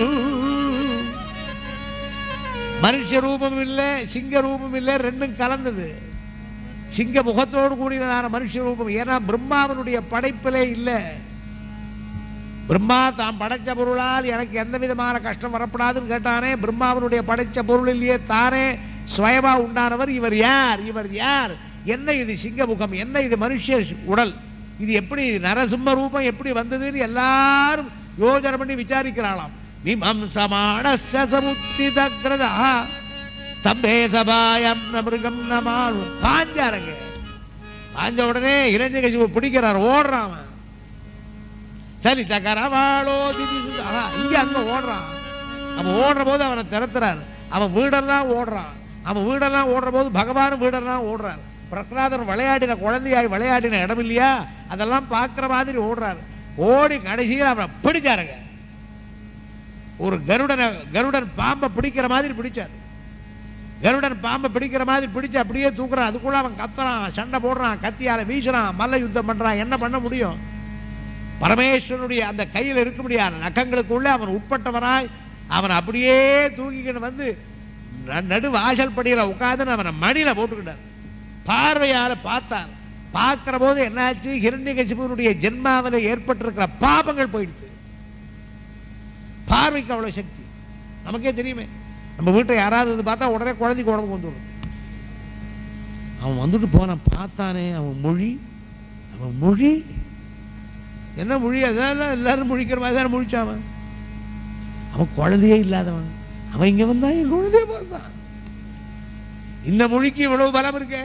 மனுஷ ரூபம் இல்லை சிங்க ரூபம் இல்லை ரெண்டும் கலந்தது சிங்க முகத்தோடு கூடியதான மனுஷ ரூபம் ஏன்னா பிரம்மாவனுடைய படைப்பிலே இல்லை பிரம்மா தான் படைச்ச பொருளால் எனக்கு எந்த விதமான கஷ்டம் வரப்படாதுன்னு கேட்டானே பிரம்மாவனுடைய படைச்ச பொருள் இல்லையே தானே சுயமா உண்டானவர் இவர் யார் இவர் யார் என்ன இது சிங்க முகம் என்ன இது மனுஷ உடல் இது எப்படி நரசிம்ம ரூபம் எப்படி வந்ததுன்னு எல்லாரும் யோஜனை பண்ணி விசாரிக்கிறாளாம் விமம்சமான சமுத்திதக்ரதா ஸ்தம்பே சபாயம் ந மிருகம் நமானு பாஞ்சாருங்க பாஞ்ச உடனே இரண்யகசிபு பிடிக்கிறார் ஓடுறான் அவன். சரி தகரவாளோ திதிசு ஆஹா, இங்க அங்க ஓடுறான் அவன் ஓடுற போது அவனை திறத்துறாரு அவன் வீடெல்லாம் ஓடுறான் அவன் வீடெல்லாம் ஓடுற போது பகவானும் வீடெல்லாம் ஓடுறார் பிரகலாதர் விளையாடின குழந்தையாய் விளையாடின இடம் இல்லையா அதெல்லாம் பார்க்குற மாதிரி ஓடுறாரு ஓடி கடைசியில் அவனை பிடிச்சாருங்க ஒரு கருடனை கருடன் பாம்பை பிடிக்கிற மாதிரி பிடிச்சார் கருடன் பாம்பை பிடிக்கிற மாதிரி பிடிச்சு அப்படியே தூக்குறான் அதுக்குள்ள அவன் கத்துறான் சண்டை போடுறான் கத்தியால வீசுறான் மல்ல யுத்தம் பண்றான் என்ன பண்ண முடியும் பரமேஸ்வரனுடைய அந்த கையில் இருக்க முடியாத நகங்களுக்குள்ள அவன் உட்பட்டவனாய் அவன் அப்படியே தூக்கிக்கிட்டு வந்து ந- நடு வாசல் படியில் உட்கார்ந்து அவனை மடியில போட்டுக்கிட்டார் பார்வையால பார்த்தார் பார்க்கிற போது என்னாச்சு ஹிரண்யகசிபுனுடைய ஜென்மாவில் ஏற்பட்டிருக்கிற பாபங்கள் போயிடுச்சு பார்வைக்கு அவ்வளவு சக்தி நமக்கே தெரியுமே நம்ம வீட்டை யாராவது வந்து பார்த்தா உடனே குழந்தைக்கு உடம்புக்கு வந்துடும் அவன் வந்துட்டு போனான் பார்த்தானே அவன் மொழி அவன் மொழி என்ன மொழி அதெல்லாம் எல்லாரும் முழிக்கிற மாதிரி தானே முழிச்சான் அவன் அவன் குழந்தையே இல்லாதவன் அவன் இங்க வந்தா என் குழந்தைய பார்த்தான் இந்த மொழிக்கு இவ்வளவு பலம் இருக்கே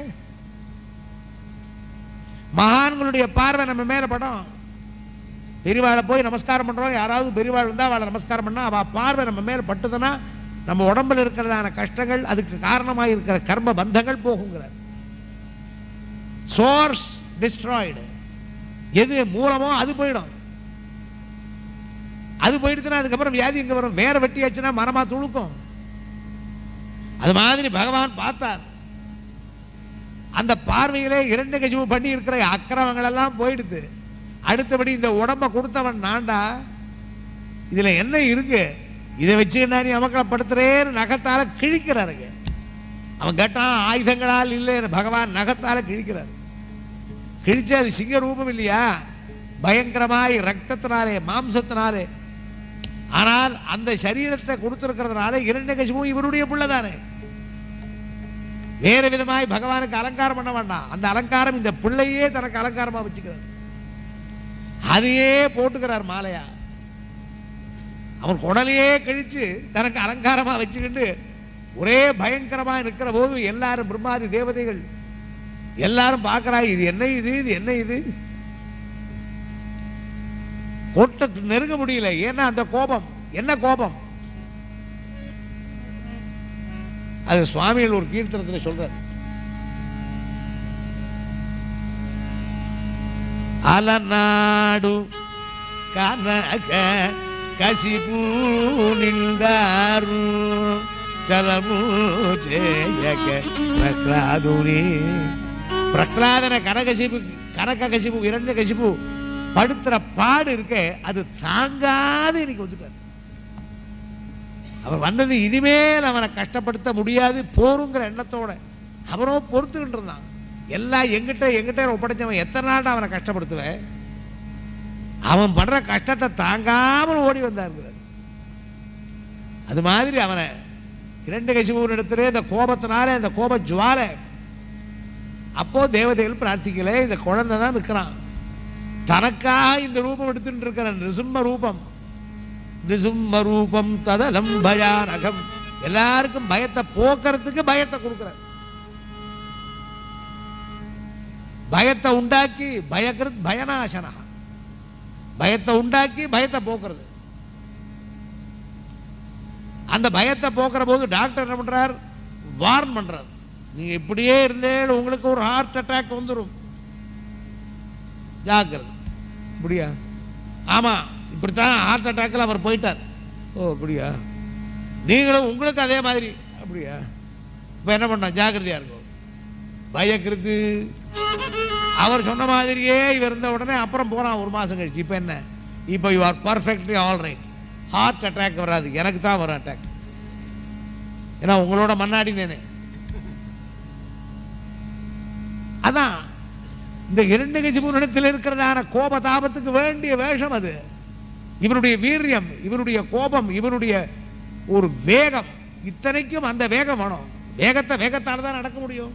மகான்களுடைய பார்வை நம்ம மேல படம் பெரியவாளை போய் நமஸ்காரம் பண்றோம் யாராவது பெரியவாள் வந்தா அவளை நமஸ்காரம் பண்ணா அவ பார்வை நம்ம மேல பட்டுதுன்னா நம்ம உடம்புல இருக்கிறதான கஷ்டங்கள் அதுக்கு காரணமாக இருக்கிற கர்ம பந்தங்கள் போகுங்கிறார் சோர்ஸ் டிஸ்ட்ராய்டு எது மூலமோ அது போயிடும் அது போயிடுச்சுன்னா அதுக்கப்புறம் வியாதி எங்க வரும் வேற வெட்டியாச்சுன்னா மரமா துளுக்கும் அது மாதிரி பகவான் பார்த்தார் அந்த பார்வையிலே இரண்டு கஜிவு பண்ணி இருக்கிற அக்கிரமங்கள் எல்லாம் போயிடுது அடுத்தபடி இந்த உடம்ப கொடுத்தவன் நான்டா இதுல என்ன இருக்கு இதை வச்சு என்ன நீ அமக்கலப்படுத்துறேன்னு நகத்தால கிழிக்கிறாருங்க அவன் கேட்டான் ஆயுதங்களால் இல்லை பகவான் நகத்தால கிழிக்கிறார் கிழிச்சு அது சிங்க ரூபம் இல்லையா பயங்கரமாய் ரத்தத்தினாலே மாம்சத்தினாலே ஆனால் அந்த சரீரத்தை கொடுத்திருக்கிறதுனால இரண்யகசிபும் இவருடைய பிள்ளை தானே வேறு விதமாய் பகவானுக்கு அலங்காரம் பண்ண வேண்டாம் அந்த அலங்காரம் இந்த பிள்ளையே தனக்கு அலங்காரமா வச்சுக்கிறார் அதையே போட்டுக்கிறார் மாலையா அவன் குடலையே கழிச்சு தனக்கு அலங்காரமா வச்சுக்கிட்டு ஒரே பயங்கரமா நிற்கிற போது எல்லாரும் பிரம்மாதி தேவதைகள் எல்லாரும் பார்க்கறாங்க இது என்ன இது இது என்ன இது கொட்ட நெருங்க முடியல ஏன்னா அந்த கோபம் என்ன கோபம் அது சுவாமிகள் ஒரு கீர்த்தனத்தில் சொல்றார் అలనాడు కనక కసిపు నిండారు చలము చేయక ప్రహ్లాదుని பிரகலாதன கனகசிபு கனக கசிபு இரண்ய கசிபு படுத்துற பாடு இருக்க அது தாங்காது இன்னைக்கு வந்துட்டார் அவர் வந்தது இனிமேல் அவனை கஷ்டப்படுத்த முடியாது போருங்கிற எண்ணத்தோட அவனோ பொறுத்துக்கிட்டு இருந்தான் எல்லாம் எங்கிட்ட எங்கிட்ட ஒப்படைச்சவன் எத்தனை நாள் அவனை கஷ்டப்படுத்துவேன் அவன் படுற கஷ்டத்தை தாங்காமல் ஓடி வந்தாருங்கிறார் அது மாதிரி அவனை இரண்டு கசிபூர் இடத்துல இந்த கோபத்தினால இந்த கோப ஜுவாலை அப்போ தேவதைகள் பிரார்த்திக்கல இந்த குழந்தை தான் நிற்கிறான் தனக்காக இந்த ரூபம் எடுத்துட்டு இருக்கிற நிருசிம்ம ரூபம் நிருசிம்ம ரூபம் ததலம் பயானகம் எல்லாருக்கும் பயத்தை போக்குறதுக்கு பயத்தை கொடுக்கிறார் பயத்தை உண்டாக்கி பயக்கிறது பயநாசனா பயத்தை உண்டாக்கி பயத்தை போக்குறது அந்த பயத்தை போக்குற போது டாக்டர் என்ன பண்றார் வார்ன் பண்றார் நீங்க இப்படியே இருந்தே உங்களுக்கு ஒரு ஹார்ட் அட்டாக் வந்துடும் ஜாக்கிரதை அப்படியா ஆமா இப்படித்தான் ஹார்ட் அட்டாக்ல அவர் போயிட்டார் ஓ அப்படியா நீங்களும் உங்களுக்கு அதே மாதிரி அப்படியா இப்ப என்ன பண்ண ஜாக்கிரதையா இருக்கும் பயக்கிறது அவர் சொன்ன மாதிரியே இவர் இருந்த உடனே அப்புறம் போறான் ஒரு மாசம் கழிச்சு இப்போ என்ன இப்போ you are perfectly all right heart attack வராது எனக்கு தான் வரும் அட்டாக் ஏன்னா உங்களோட மண்ணாடி நேனே அதான் இந்த இரண்டு கட்சி இருக்கிறதான கோப தாபத்துக்கு வேண்டிய வேஷம் அது இவனுடைய வீரியம் இவனுடைய கோபம் இவனுடைய ஒரு வேகம் இத்தனைக்கும் அந்த வேகம் வேணும் வேகத்தை வேகத்தால தான் நடக்க முடியும்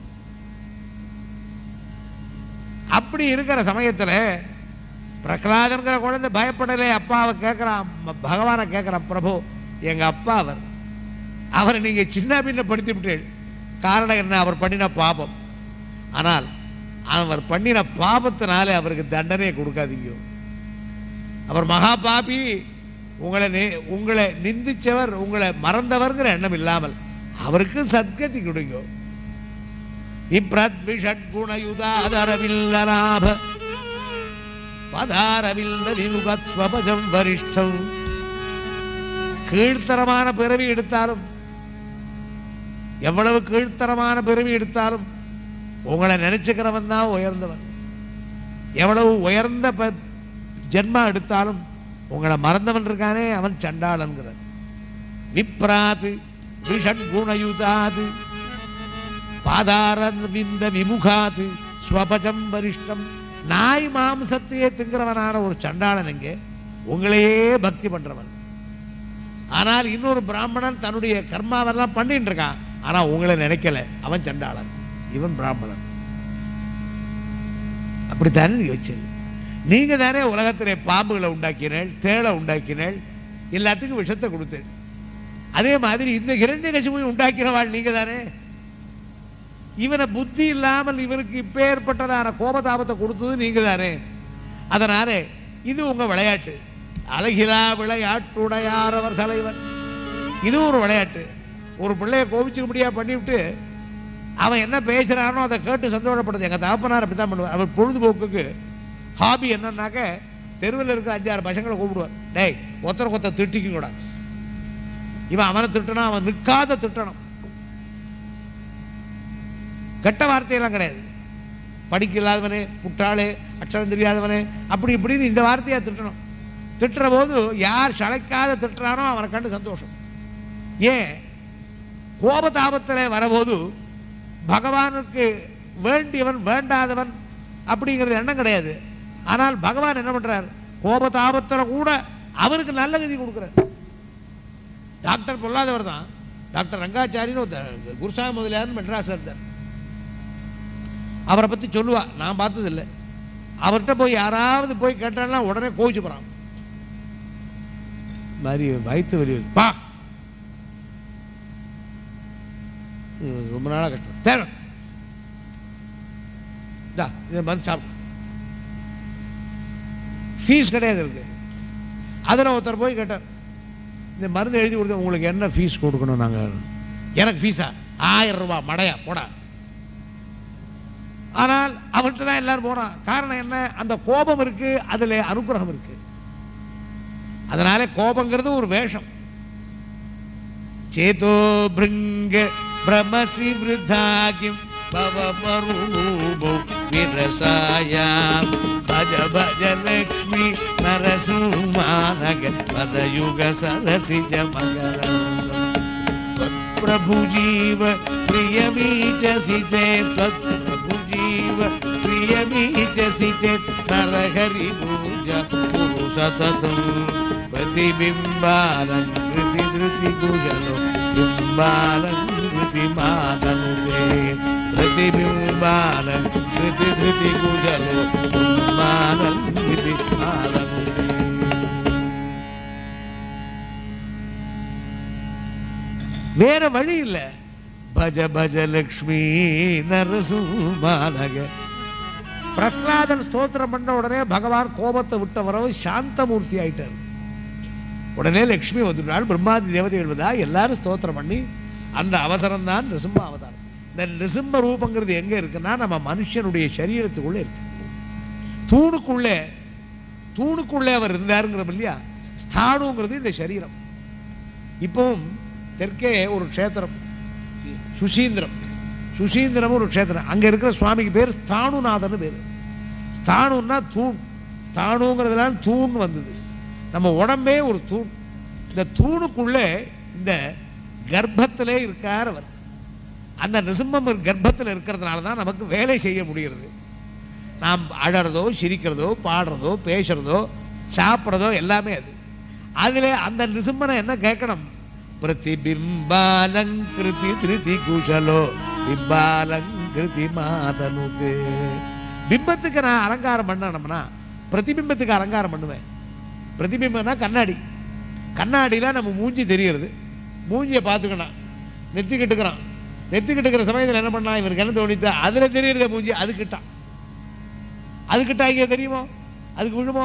அப்படி இருக்கிற சமயத்துல பிரகலாதன்கிற குழந்தை பயப்படலே அப்பாவை கேட்கிறான் ம- பகவானை கேட்கிறான் பிரபு எங்க அப்பா அவர் அவரை நீங்க சின்ன பின்ன படுத்தி விட்டீர்கள் காரணம் என்ன அவர் பண்ணின பாபம் ஆனால் அவர் பண்ணின பாபத்தினாலே அவருக்கு தண்டனை கொடுக்காதீங்க அவர் மகா பாபி உங்களை நி- உங்களை நிந்திச்சவர் உங்களை மறந்தவர்ங்கிற எண்ணம் இல்லாமல் அவருக்கு சத்கதி கொடுங்க இப்ரத் விஷட்குணயுதாதரவில்லநாப பதாரவில்ல விமுகத்வபஜம் வரிஷ்டம் கீழ்த்தரமான பிறவி எடுத்தாலும் எவ்வளவு கீழ்த்தரமான பிறவி எடுத்தாலும் உங்களை நினைச்சுக்கிறவன் தான் உயர்ந்தவன் எவ்வளவு உயர்ந்த ப- ஜென்மா எடுத்தாலும் உங்களை மறந்தவன் இருக்கானே அவன் சண்டாளன்கிறார் விப்ராது விஷட்குணயுதாது பாதாரவிந்த விமுகாது ஸ்வபஜம் வரிஷ்டம் நாய் மாம்சத்தையே திங்கிறவனான ஒரு சண்டாளன் எங்கே உங்களையே பக்தி பண்றவன் ஆனால் இன்னொரு பிராமணன் தன்னுடைய கர்மாவெல்லாம் பண்ணிட்டு இருக்கான் ஆனா உங்களை நினைக்கல அவன் சண்டாளன் இவன் பிராமணன் அப்படித்தானே நீங்க வச்சது நீங்க தானே உலகத்திலே பாம்புகளை உண்டாக்கினேள் தேளை உண்டாக்கினேள் எல்லாத்துக்கும் விஷத்தை கொடுத்தேன் அதே மாதிரி இந்த இரண்டு கட்சியும் உண்டாக்கினவாள் நீங்க தானே இவனை புத்தி இல்லாமல் இவனுக்கு இப்பேற்பட்டதான கோபதாபத்தை கொடுத்தது நீங்க தானே அதனால இது உங்க விளையாட்டு அழகிலா விளையாட்டுடையார் அவர் தலைவர் இது ஒரு விளையாட்டு ஒரு பிள்ளைய கோபிச்சுக்க முடியா பண்ணிவிட்டு அவன் என்ன பேசுறானோ அதை கேட்டு சந்தோஷப்படுது எங்க தகப்பனார் அப்படித்தான் பண்ணுவார் அவர் பொழுதுபோக்குக்கு ஹாபி என்னன்னாக்க தெருவில் இருக்க அஞ்சாறு பசங்களை கூப்பிடுவார் டேய் ஒருத்தருக்கு ஒருத்தர் திட்டிக்க கூடாது இவன் அவனை திட்டணும் அவன் நிற்காத திட்டணும் கெட்ட வார்த்தையெல்லாம் கிடையாது படிக்க இல்லாதவனே முட்டாளே அக்ஷரம் தெரியாதவனே அப்படி இப்படின்னு இந்த வார்த்தையை திட்டணும் திட்டுற போது யார் சளைக்காத திட்டுறானோ அவனை கண்டு சந்தோஷம் ஏன் கோபதாபத்தில் வரபோது பகவானுக்கு வேண்டியவன் வேண்டாதவன் அப்படிங்கிறது எண்ணம் கிடையாது ஆனால் பகவான் என்ன பண்றார் கோபதாபத்தில் கூட அவருக்கு நல்ல கதி கொடுக்குறார் டாக்டர் பொல்லாதவர் தான் டாக்டர் ரங்காச்சாரின்னு ஒருத்தர் குருசாமி முதலியார்னு மெட்ராஸ்ல இருந்தார் அவரை பத்தி சொல்லுவா நான் பார்த்ததில்லை அவர்கிட்ட போய் யாராவது போய் கேட்டான்னா உடனே கோவிச்சு போறான் மாதிரி வயிற்று வலி வருது. பா இது ரொம்ப நாளா கஷ்டம் தேவை இந்தா இதை மருந்து சாப்பிடு ஃபீஸ் கிடையாது இருக்கு அதில் ஒருத்தர் போய் கேட்டார் இந்த மருந்து எழுதி கொடுத்து உங்களுக்கு என்ன ஃபீஸ் கொடுக்கணும் நாங்கள் எனக்கு ஃபீஸா ஆயிரம் ரூபாய் மடையா போடா ஆனால் அவன்கிட்ட தான் எல்லாரும் போறான் காரணம் என்ன அந்த கோபம் இருக்கு அதுல அனுகிரகம் இருக்கு அதனால கோபங்கிறது ஒரு வேஷம் சேதோ பிருங்க பிரமசி விருத்தாகிம் பவமருமோ விரசாயாம் பஜ பஜ லக்ஷ்மி நரசுமானக பதயுக சரசிஜ மகரந்தம் प्रभु जीव प्रियमीचसि चेत् तत्प्रभु जीव प्रियमीचसि चेत् नरहरि पूजा कुरु सततं प्रतिबिम्बालं कृति धृति कुशलो बिम्बालं कृति मातनुते प्रतिबिम्बालं कृति धृति कुशलो बिम्बालं कृति मातनुते வேற வழி இல்லை பஜ பஜ லக்ஷ்மி நரசுமானக பிரகலாதன் ஸ்தோத்திரம் பண்ண உடனே பகவான் கோபத்தை விட்ட வரவு சாந்தமூர்த்தி ஆயிட்டார் உடனே லக்ஷ்மி வந்துட்டாள் பிரம்மாதி தேவதைகள் வந்தா எல்லாரும் ஸ்தோத்திரம் பண்ணி அந்த அவசரம் தான் நிருசிம்ம அவதாரம் இந்த நிருசிம்ம ரூபங்கிறது எங்க இருக்குன்னா நம்ம மனுஷனுடைய சரீரத்துக்குள்ளே இருக்கு தூணுக்குள்ளே தூணுக்குள்ளே அவர் இருந்தாருங்கிறோம் இல்லையா ஸ்தானுங்கிறது இந்த சரீரம் இப்பவும் தெற்கே ஒரு க்ஷேத்திரம் சுசீந்திரம் சுசீந்திரம் ஒரு க்ஷேத்திரம் அங்க இருக்கிற சுவாமிக்கு பேர் ஸ்தானுநாதன் பேர் ஸ்தானுன்னா தூண் ஸ்தானுங்கிறதுலாம் தூண் வந்தது நம்ம உடம்பே ஒரு தூண் இந்த தூணுக்குள்ளே இந்த கர்ப்பத்திலே இருக்கார் அவர் அந்த நிசிம்மம் கர்ப்பத்தில் இருக்கிறதுனால தான் நமக்கு வேலை செய்ய முடிகிறது நாம் அழறதோ சிரிக்கிறதோ பாடுறதோ பேசுறதோ சாப்பிட்றதோ எல்லாமே அது அதில் அந்த நிசிம்மனை என்ன கேட்கணும் பிரதிபிம்பாலங்கிருதி திருதி குஷலோ பிம்பாலங்கிருதி மாதனுக்கு பிம்பத்துக்கு நான் அலங்காரம் பண்ணணும்னா பிரதிபிம்பத்துக்கு அலங்காரம் பண்ணுவேன் பிரதிபிம்பம்னா கண்ணாடி கண்ணாடியில் நம்ம மூஞ்சி தெரியறது மூஞ்சியை பார்த்துக்கணும் நெத்தி கட்டுக்கிறான் நெத்தி கட்டுக்கிற சமயத்தில் என்ன பண்ணா இவனுக்கு என்ன தோணித்தா அதில் தெரியறத மூஞ்சி அது கிட்டான் அது கிட்ட இங்கே தெரியுமோ அதுக்கு விழுமோ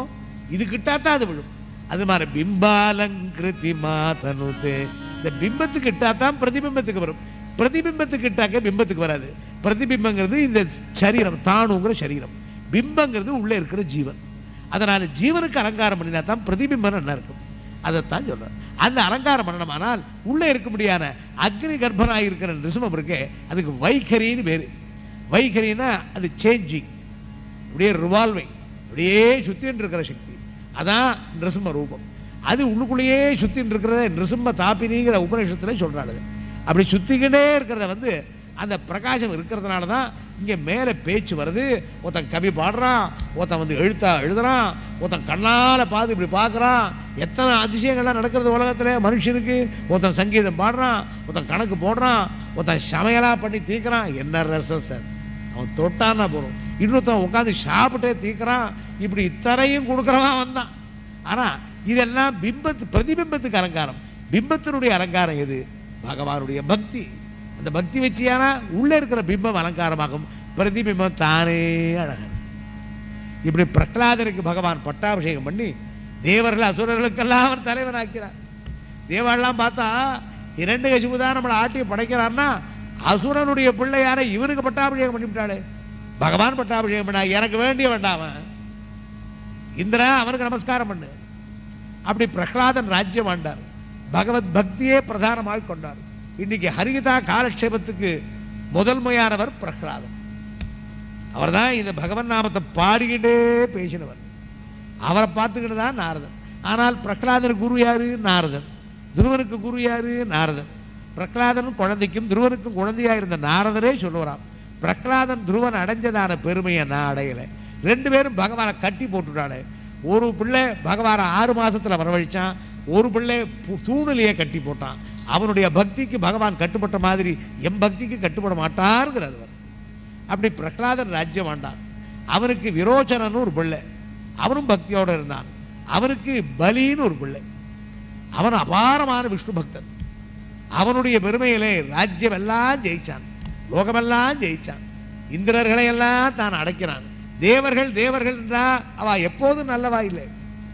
இது கிட்டாதான் அது விழும் அது மாதிரி பிம்பாலங்கிருதி மாதனுதே இந்த பிம்பத்துக்கு கிட்டாதான் பிரதிபிம்பத்துக்கு வரும் பிரதிபிம்பத்துக்கு கிட்டாக்க பிம்பத்துக்கு வராது பிரதிபிம்பங்கிறது இந்த சரீரம் தானுங்கிற சரீரம் பிம்பங்கிறது உள்ளே இருக்கிற ஜீவன் அதனால ஜீவனுக்கு அலங்காரம் பண்ணினா தான் பிரதிபிம்பம் நல்லா இருக்கும் அதைத்தான் சொல்றேன் அந்த அலங்காரம் பண்ணணுமானால் உள்ளே இருக்க முடியாத அக்னி கர்ப்பனாக இருக்கிற நிருசிம்மம் இருக்கே அதுக்கு வைகரின்னு பேரு வைகரின்னா அது சேஞ்சிங் அப்படியே ரிவால்விங் அப்படியே சுத்தின்னு இருக்கிற சக்தி அதான் நிருசிம்ம ரூபம் அது உள்ளுக்குள்ளேயே சுத்தின்னு இருக்கிறத நிருசிம்ம தாப்பினிங்கிற உபநிஷத்துல சொல்றாரு அப்படி சுத்திக்கிட்டே இருக்கிறத வந்து அந்த பிரகாசம் இருக்கிறதுனால தான் இங்கே மேலே பேச்சு வருது ஒருத்தன் கவி பாடுறான் ஒருத்தன் வந்து எழுத்தா எழுதுறான் ஒருத்தன் கண்ணால் பார்த்து இப்படி பார்க்குறான் எத்தனை அதிசயங்கள்லாம் நடக்கிறது உலகத்தில் மனுஷனுக்கு ஒருத்தன் சங்கீதம் பாடுறான் ஒருத்தன் கணக்கு போடுறான் ஒருத்தன் சமையலாக பண்ணி தீர்க்கிறான் என்ன ரசம் சார் அவன் தொட்டான்னா போகிறோம் இன்னொருத்தன் உட்காந்து சாப்பிட்டே தீர்க்கிறான் இப்படி இத்தனையும் கொடுக்குறவன் வந்தான் ஆனால் இதெல்லாம் பிம்பத்து பிரதிபிம்பத்துக்கு அலங்காரம் பிம்பத்தினுடைய அலங்காரம் எது பகவானுடைய பக்தி அந்த பக்தி வச்சியானா உள்ளே இருக்கிற பிம்பம் அலங்காரமாகும் பிரதிபிம்பம் தானே அழகர் இப்படி பிரகலாதருக்கு பகவான் பட்டாபிஷேகம் பண்ணி தேவர்கள் அசுரர்களுக்கெல்லாம் அவர் தலைவனாக்கிறார் தேவாலாம் பார்த்தா இரண்டு கசிபு தான் நம்மளை ஆட்டி படைக்கிறார்னா அசுரனுடைய பிள்ளையார இவனுக்கு பட்டாபிஷேகம் பண்ணிவிட்டாளே பகவான் பட்டாபிஷேகம் பண்ணா எனக்கு வேண்டிய வேண்டாம இந்திரா அவனுக்கு நமஸ்காரம் பண்ணு அப்படி பிரகலாதன் ராஜ்யம் ஆண்டார் பகவத் பக்தியே பிரதானமாக கொண்டார் இன்னைக்கு ஹரிகிதா காலக்ஷேபத்துக்கு முதல் முறையானவர் பிரகலாதன் அவர்தான் இந்த பகவன் நாமத்தை பாடிக்கிட்டே பேசினவர் அவரை பார்த்துக்கிட்டு தான் நாரதன் ஆனால் பிரகலாதனுக்கு குரு யாரு நாரதன் துருவனுக்கு குரு யாரு நாரதன் பிரகலாதனும் குழந்தைக்கும் துருவனுக்கும் குழந்தையா இருந்த நாரதரே சொல்லுவாராம் பிரகலாதன் துருவன் அடைஞ்சதான பெருமையை நான் அடையலை ரெண்டு பேரும் பகவானை கட்டி போட்டுட்டாளே ஒரு பிள்ளை பகவானை ஆறு மாசத்துல வரவழைச்சான் ஒரு பிள்ளை பு- தூணிலேயே கட்டி போட்டான் அவனுடைய பக்திக்கு பகவான் கட்டுப்பட்ட மாதிரி என் பக்திக்கு கட்டுப்பட மாட்டாருங்கிறார் அவர் அப்படி பிரகலாதன் ராஜ்யம் ஆண்டான் அவனுக்கு விரோச்சனன்னு ஒரு பிள்ளை அவனும் பக்தியோட இருந்தான் அவனுக்கு பலின்னு ஒரு பிள்ளை அவன் அபாரமான விஷ்ணு பக்தன் அவனுடைய பெருமையிலே ராஜ்யம் எல்லாம் ஜெயிச்சான் லோகமெல்லாம் ஜெயிச்சான் இந்திரர்களை எல்லாம் தான் அடைக்கிறான் தேவர்கள் தேவர்கள் என்றா அவ எப்போதும் நல்லவா இல்லை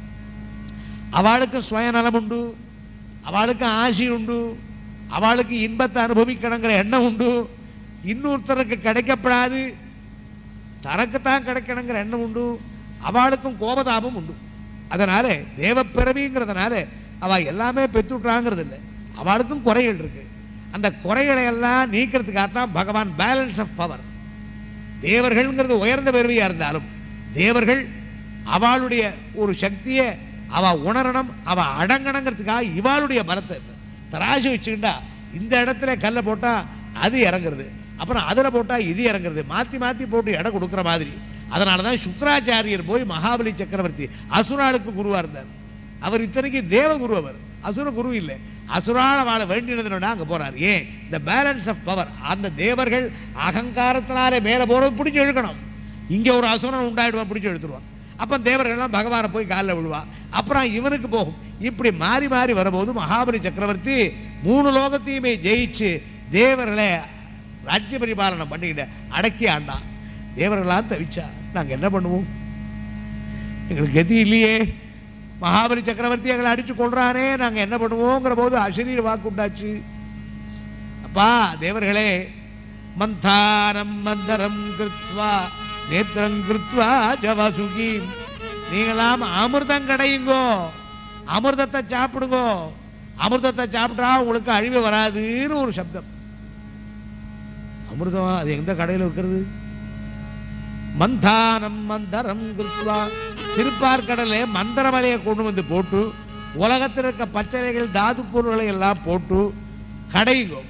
அவளுக்கு சுயநலம் உண்டு அவளுக்கு ஆசை உண்டு அவளுக்கு இன்பத்தை அனுபவிக்கணுங்கிற எண்ணம் உண்டு இன்னொருத்தருக்கு கிடைக்கப்படாது தனக்குத்தான் கிடைக்கணுங்கிற எண்ணம் உண்டு அவளுக்கும் கோபதாபம் உண்டு அதனால தேவப்பிறவிங்கிறதுனால அவ எல்லாமே பெற்றுட்டாங்கிறது இல்லை அவளுக்கும் குறைகள் இருக்கு அந்த குறைகளை எல்லாம் நீக்கிறதுக்காகத்தான் பகவான் பேலன்ஸ் ஆஃப் பவர் தேவர்கள்ங்கிறது உயர்ந்த பெருமையா இருந்தாலும் தேவர்கள் அவளுடைய ஒரு சக்தியை அவ உணரணும் அவ அடங்கணுங்கிறதுக்காக இவாளுடைய பலத்தை தராசு வச்சுக்கிட்டா இந்த இடத்துல கல்லை போட்டா அது இறங்குறது அப்புறம் அதில் போட்டா இது இறங்குறது மாத்தி மாத்தி போட்டு இடம் கொடுக்குற மாதிரி அதனால தான் சுக்கராச்சாரியர் போய் மகாபலி சக்கரவர்த்தி அசுராளுக்கு குருவா இருந்தார் அவர் இத்தனைக்கு தேவ குரு அவர் அசுர குரு இல்லை அசுரால வாழ வேண்டினதுனா அங்க போறார் ஏன் இந்த பேலன்ஸ் ஆஃப் பவர் அந்த தேவர்கள் அகங்காரத்தினாலே மேலே போறது பிடிச்சி இழுக்கணும் இங்க ஒரு அசுரன் உண்டாயிடுவான் பிடிச்சி இழுத்துருவான் அப்ப தேவர்கள்லாம் பகவானை போய் காலில் விழுவா அப்புறம் இவனுக்கு போகும் இப்படி மாறி மாறி வரும்போது மகாபலி சக்கரவர்த்தி மூணு லோகத்தையுமே ஜெயிச்சு தேவர்களை ராஜ்ய பரிபாலனம் பண்ணிக்கிட்ட அடக்கி ஆண்டான் தேவர்களாம் தவிச்சா நாங்க என்ன பண்ணுவோம் எங்களுக்கு கதி இல்லையே மகாபலி சக்கரவர்த்தி எங்களை அடிச்சு கொள்றானே நாங்க என்ன பண்ணுவோங்கிற போது அசரீர வாக்கு உண்டாச்சு அப்பா தேவர்களே மந்தாரம் மந்தரம் கிருத்வா நேத்திரம் கிருத்வா ஜவசுகி நீங்களாம் அமிர்தம் கிடையுங்கோ அமிர்தத்தை சாப்பிடுங்கோ அமிர்தத்தை சாப்பிட்டா உங்களுக்கு அழிவு வராதுன்னு ஒரு சப்தம் அமிர்தமா அது எந்த கடையில் இருக்கிறது மந்தானம் மந்தரம் கிருத்வா திருப்பார்கடலே மந்திரமலையை கொண்டு வந்து போட்டு உலகத்தில் இருக்க பச்சளைகள் தாது பொருள்களை எல்லாம் போட்டு கடையுங்க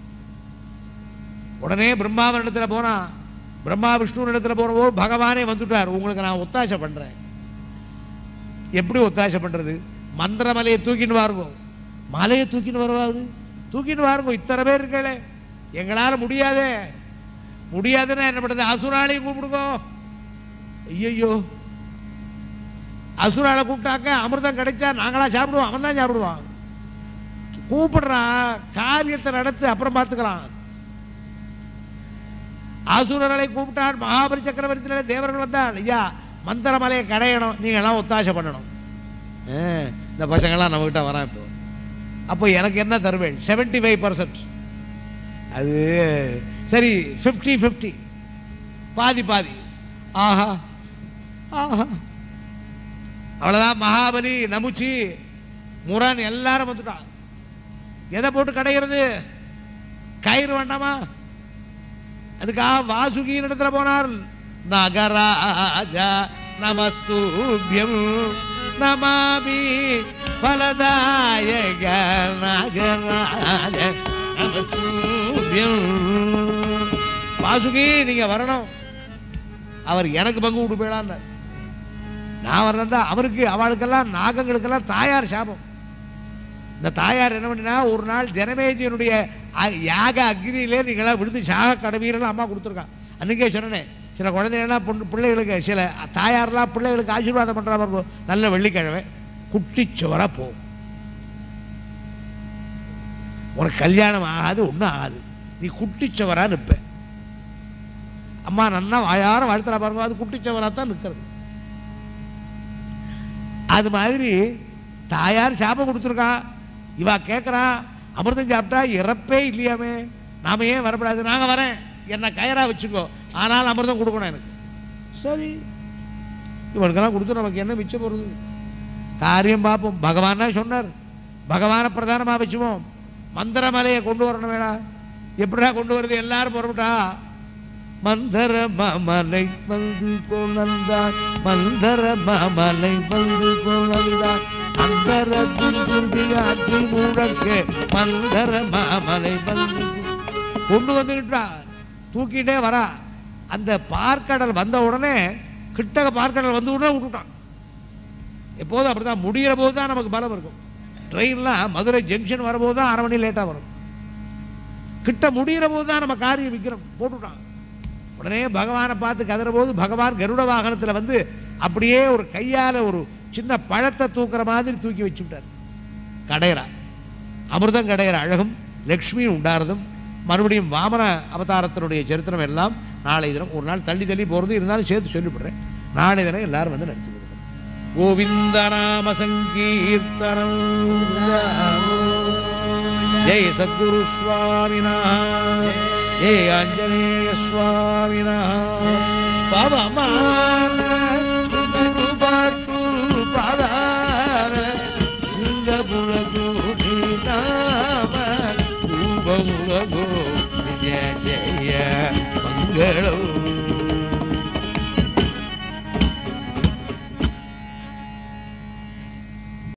உடனே பிரம்மாவன் இடத்துல போனா பிரம்மா விஷ்ணு இடத்துல போனபோது பகவானே வந்துட்டார் உங்களுக்கு நான் ஒத்தாசை பண்றேன் எப்படி ஒத்தாசை பண்றது மந்திரமலையை தூக்கின்னு வாருங்க மலையை தூக்கின்னு வருவாது தூக்கின்னு வாருங்க இத்தனை பேர் இருக்கலே எங்களால முடியாதே முடியாதுன்னா என்ன பண்றது அசுராலையும் கூப்பிடுங்க ஐயோ அசுராலை கூப்பிட்டாக்க அமிர்தம் கிடைச்சா நாங்களா சாப்பிடுவோம் அவன் தான் சாப்பிடுவான் கூப்பிடுறான் காரியத்தை நடத்து அப்புறம் பார்த்துக்கலாம் அசுரர்களை கூப்பிட்டான் மகாபலி சக்கரவர்த்தியில தேவர்கள் வந்தால் ஐயா மந்திரமலையை கடையணும் நீங்கள்லாம் ஒத்தாசை பண்ணணும் ஆ, இந்த பசங்கள்லாம் நம்மக்கிட்ட வரான் இப்போ அப்போ எனக்கு என்ன தருவேன் செவன்ட்டி ஃபைவ் பர்சன்ட் அது சரி ஃபிஃப்டி ஃபிஃப்டி பாதி பாதி ஆஹா ஆஹா அவ்வளோதான் மகாபலி நமுச்சி முரண் எல்லாரும் வந்துட்டான் எதை போட்டு கடைகிறது கயிறு வேண்டாமா அதுக்காக வாசுகியின் இடத்துல போனார் நகராஜா நமஸ்தூபியம் நமாமி பலதாயக நகராஜ நமஸ்தூபியம் வாசுகி நீங்க வரணும் அவர் எனக்கு பங்கு விட்டு போயிடான்னார் நான் வரதா அவருக்கு அவளுக்கெல்லாம் நாகங்களுக்கெல்லாம் தாயார் சாபம் இந்த தாயார் என்ன பண்ணினா ஒரு நாள் ஜனமேஜியனுடைய அ- யாக அக்னியிலே நீங்களாம் விழுந்து சாக கடவீரெல்லாம் அம்மா கொடுத்துருக்கான் அன்றைக்கே சொன்னேன் சில குழந்தைகள்லாம் பொண்ணு பிள்ளைகளுக்கு சில தாயார்லாம் பிள்ளைகளுக்கு ஆசீர்வாதம் பண்ணுறா இருக்கும் நல்ல வெள்ளிக்கிழமை குட்டிச்சுவரா போகும் உனக்கு கல்யாணம் ஆகாது ஒன்றும் ஆகாது நீ குட்டிச்சுவரா நிற்ப அம்மா நன்னா வாயார வாழ்த்துறா பாருங்க அது குட்டிச்சவரா தான் நிற்கிறது அது மாதிரி தாயார் சாபம் கொடுத்துருக்கான் இவா கேட்குறா அமிர்தம் சாப்பிட்டா இறப்பே இல்லையாமே நாம ஏன் வரக்கூடாது நாங்கள் வரேன் என்ன கயரா வச்சுக்கோ ஆனால் அமிர்தம் கொடுக்கணும் எனக்கு சரி இவனுக்கெல்லாம் கொடுத்து நமக்கு என்ன மிச்சம் போகிறது காரியம் பார்ப்போம் பகவானா சொன்னார் பகவானை பிரதானமாக வச்சுவோம் மந்திரமலையை கொண்டு வரணும் வேணா எப்படிடா கொண்டு வருது எல்லாரும் புறப்பட்டா மந்தர மாமலை வந்து கொண்டான் மந்தர மாமலை வந்து கொண்டான் அந்தர துர்தியாற்றி முழக்க மந்தர மாமலை வந்து கொண்டு வந்துக்கிட்டா தூக்கிட்டே வரா அந்த பார்க்கடல் வந்த உடனே கிட்டக பார்க்கடல் வந்த உடனே விட்டுட்டான் எப்போதும் அப்படிதான் முடிகிற போது தான் நமக்கு பலம் இருக்கும் ட்ரெயின்லாம் மதுரை ஜங்ஷன் வரும்போது தான் அரை மணி லேட்டாக வரும் கிட்ட முடிகிற போது தான் நம்ம காரியம் விற்கிறோம் போட்டுட்டான் உடனே பகவானை பார்த்து கதற போது பகவான் கருட வாகனத்தில் வந்து அப்படியே ஒரு கையால் ஒரு சின்ன பழத்தை தூக்குற மாதிரி தூக்கி வச்சு விட்டார் கடையரா அமிர்தம் கடையிற அழகும் லக்ஷ்மியும் உண்டாரதும் மறுபடியும் வாமன அவதாரத்தினுடைய சரித்திரம் எல்லாம் நாளை தினம் ஒரு நாள் தள்ளி தள்ளி போகிறது இருந்தாலும் சேர்த்து சொல்லிவிடுறேன் நாளை தினம் எல்லாரும் வந்து நடிச்சு கொடுக்கணும் கோவிந்த நாம சங்கீர்த்தனம் ஜெய சத்குரு சுவாமினா ஜெய ஆஞ்சநேய சுவாமினா பவமான பாட்டு பாதார இந்த புலகு நாம ரூபமுலகு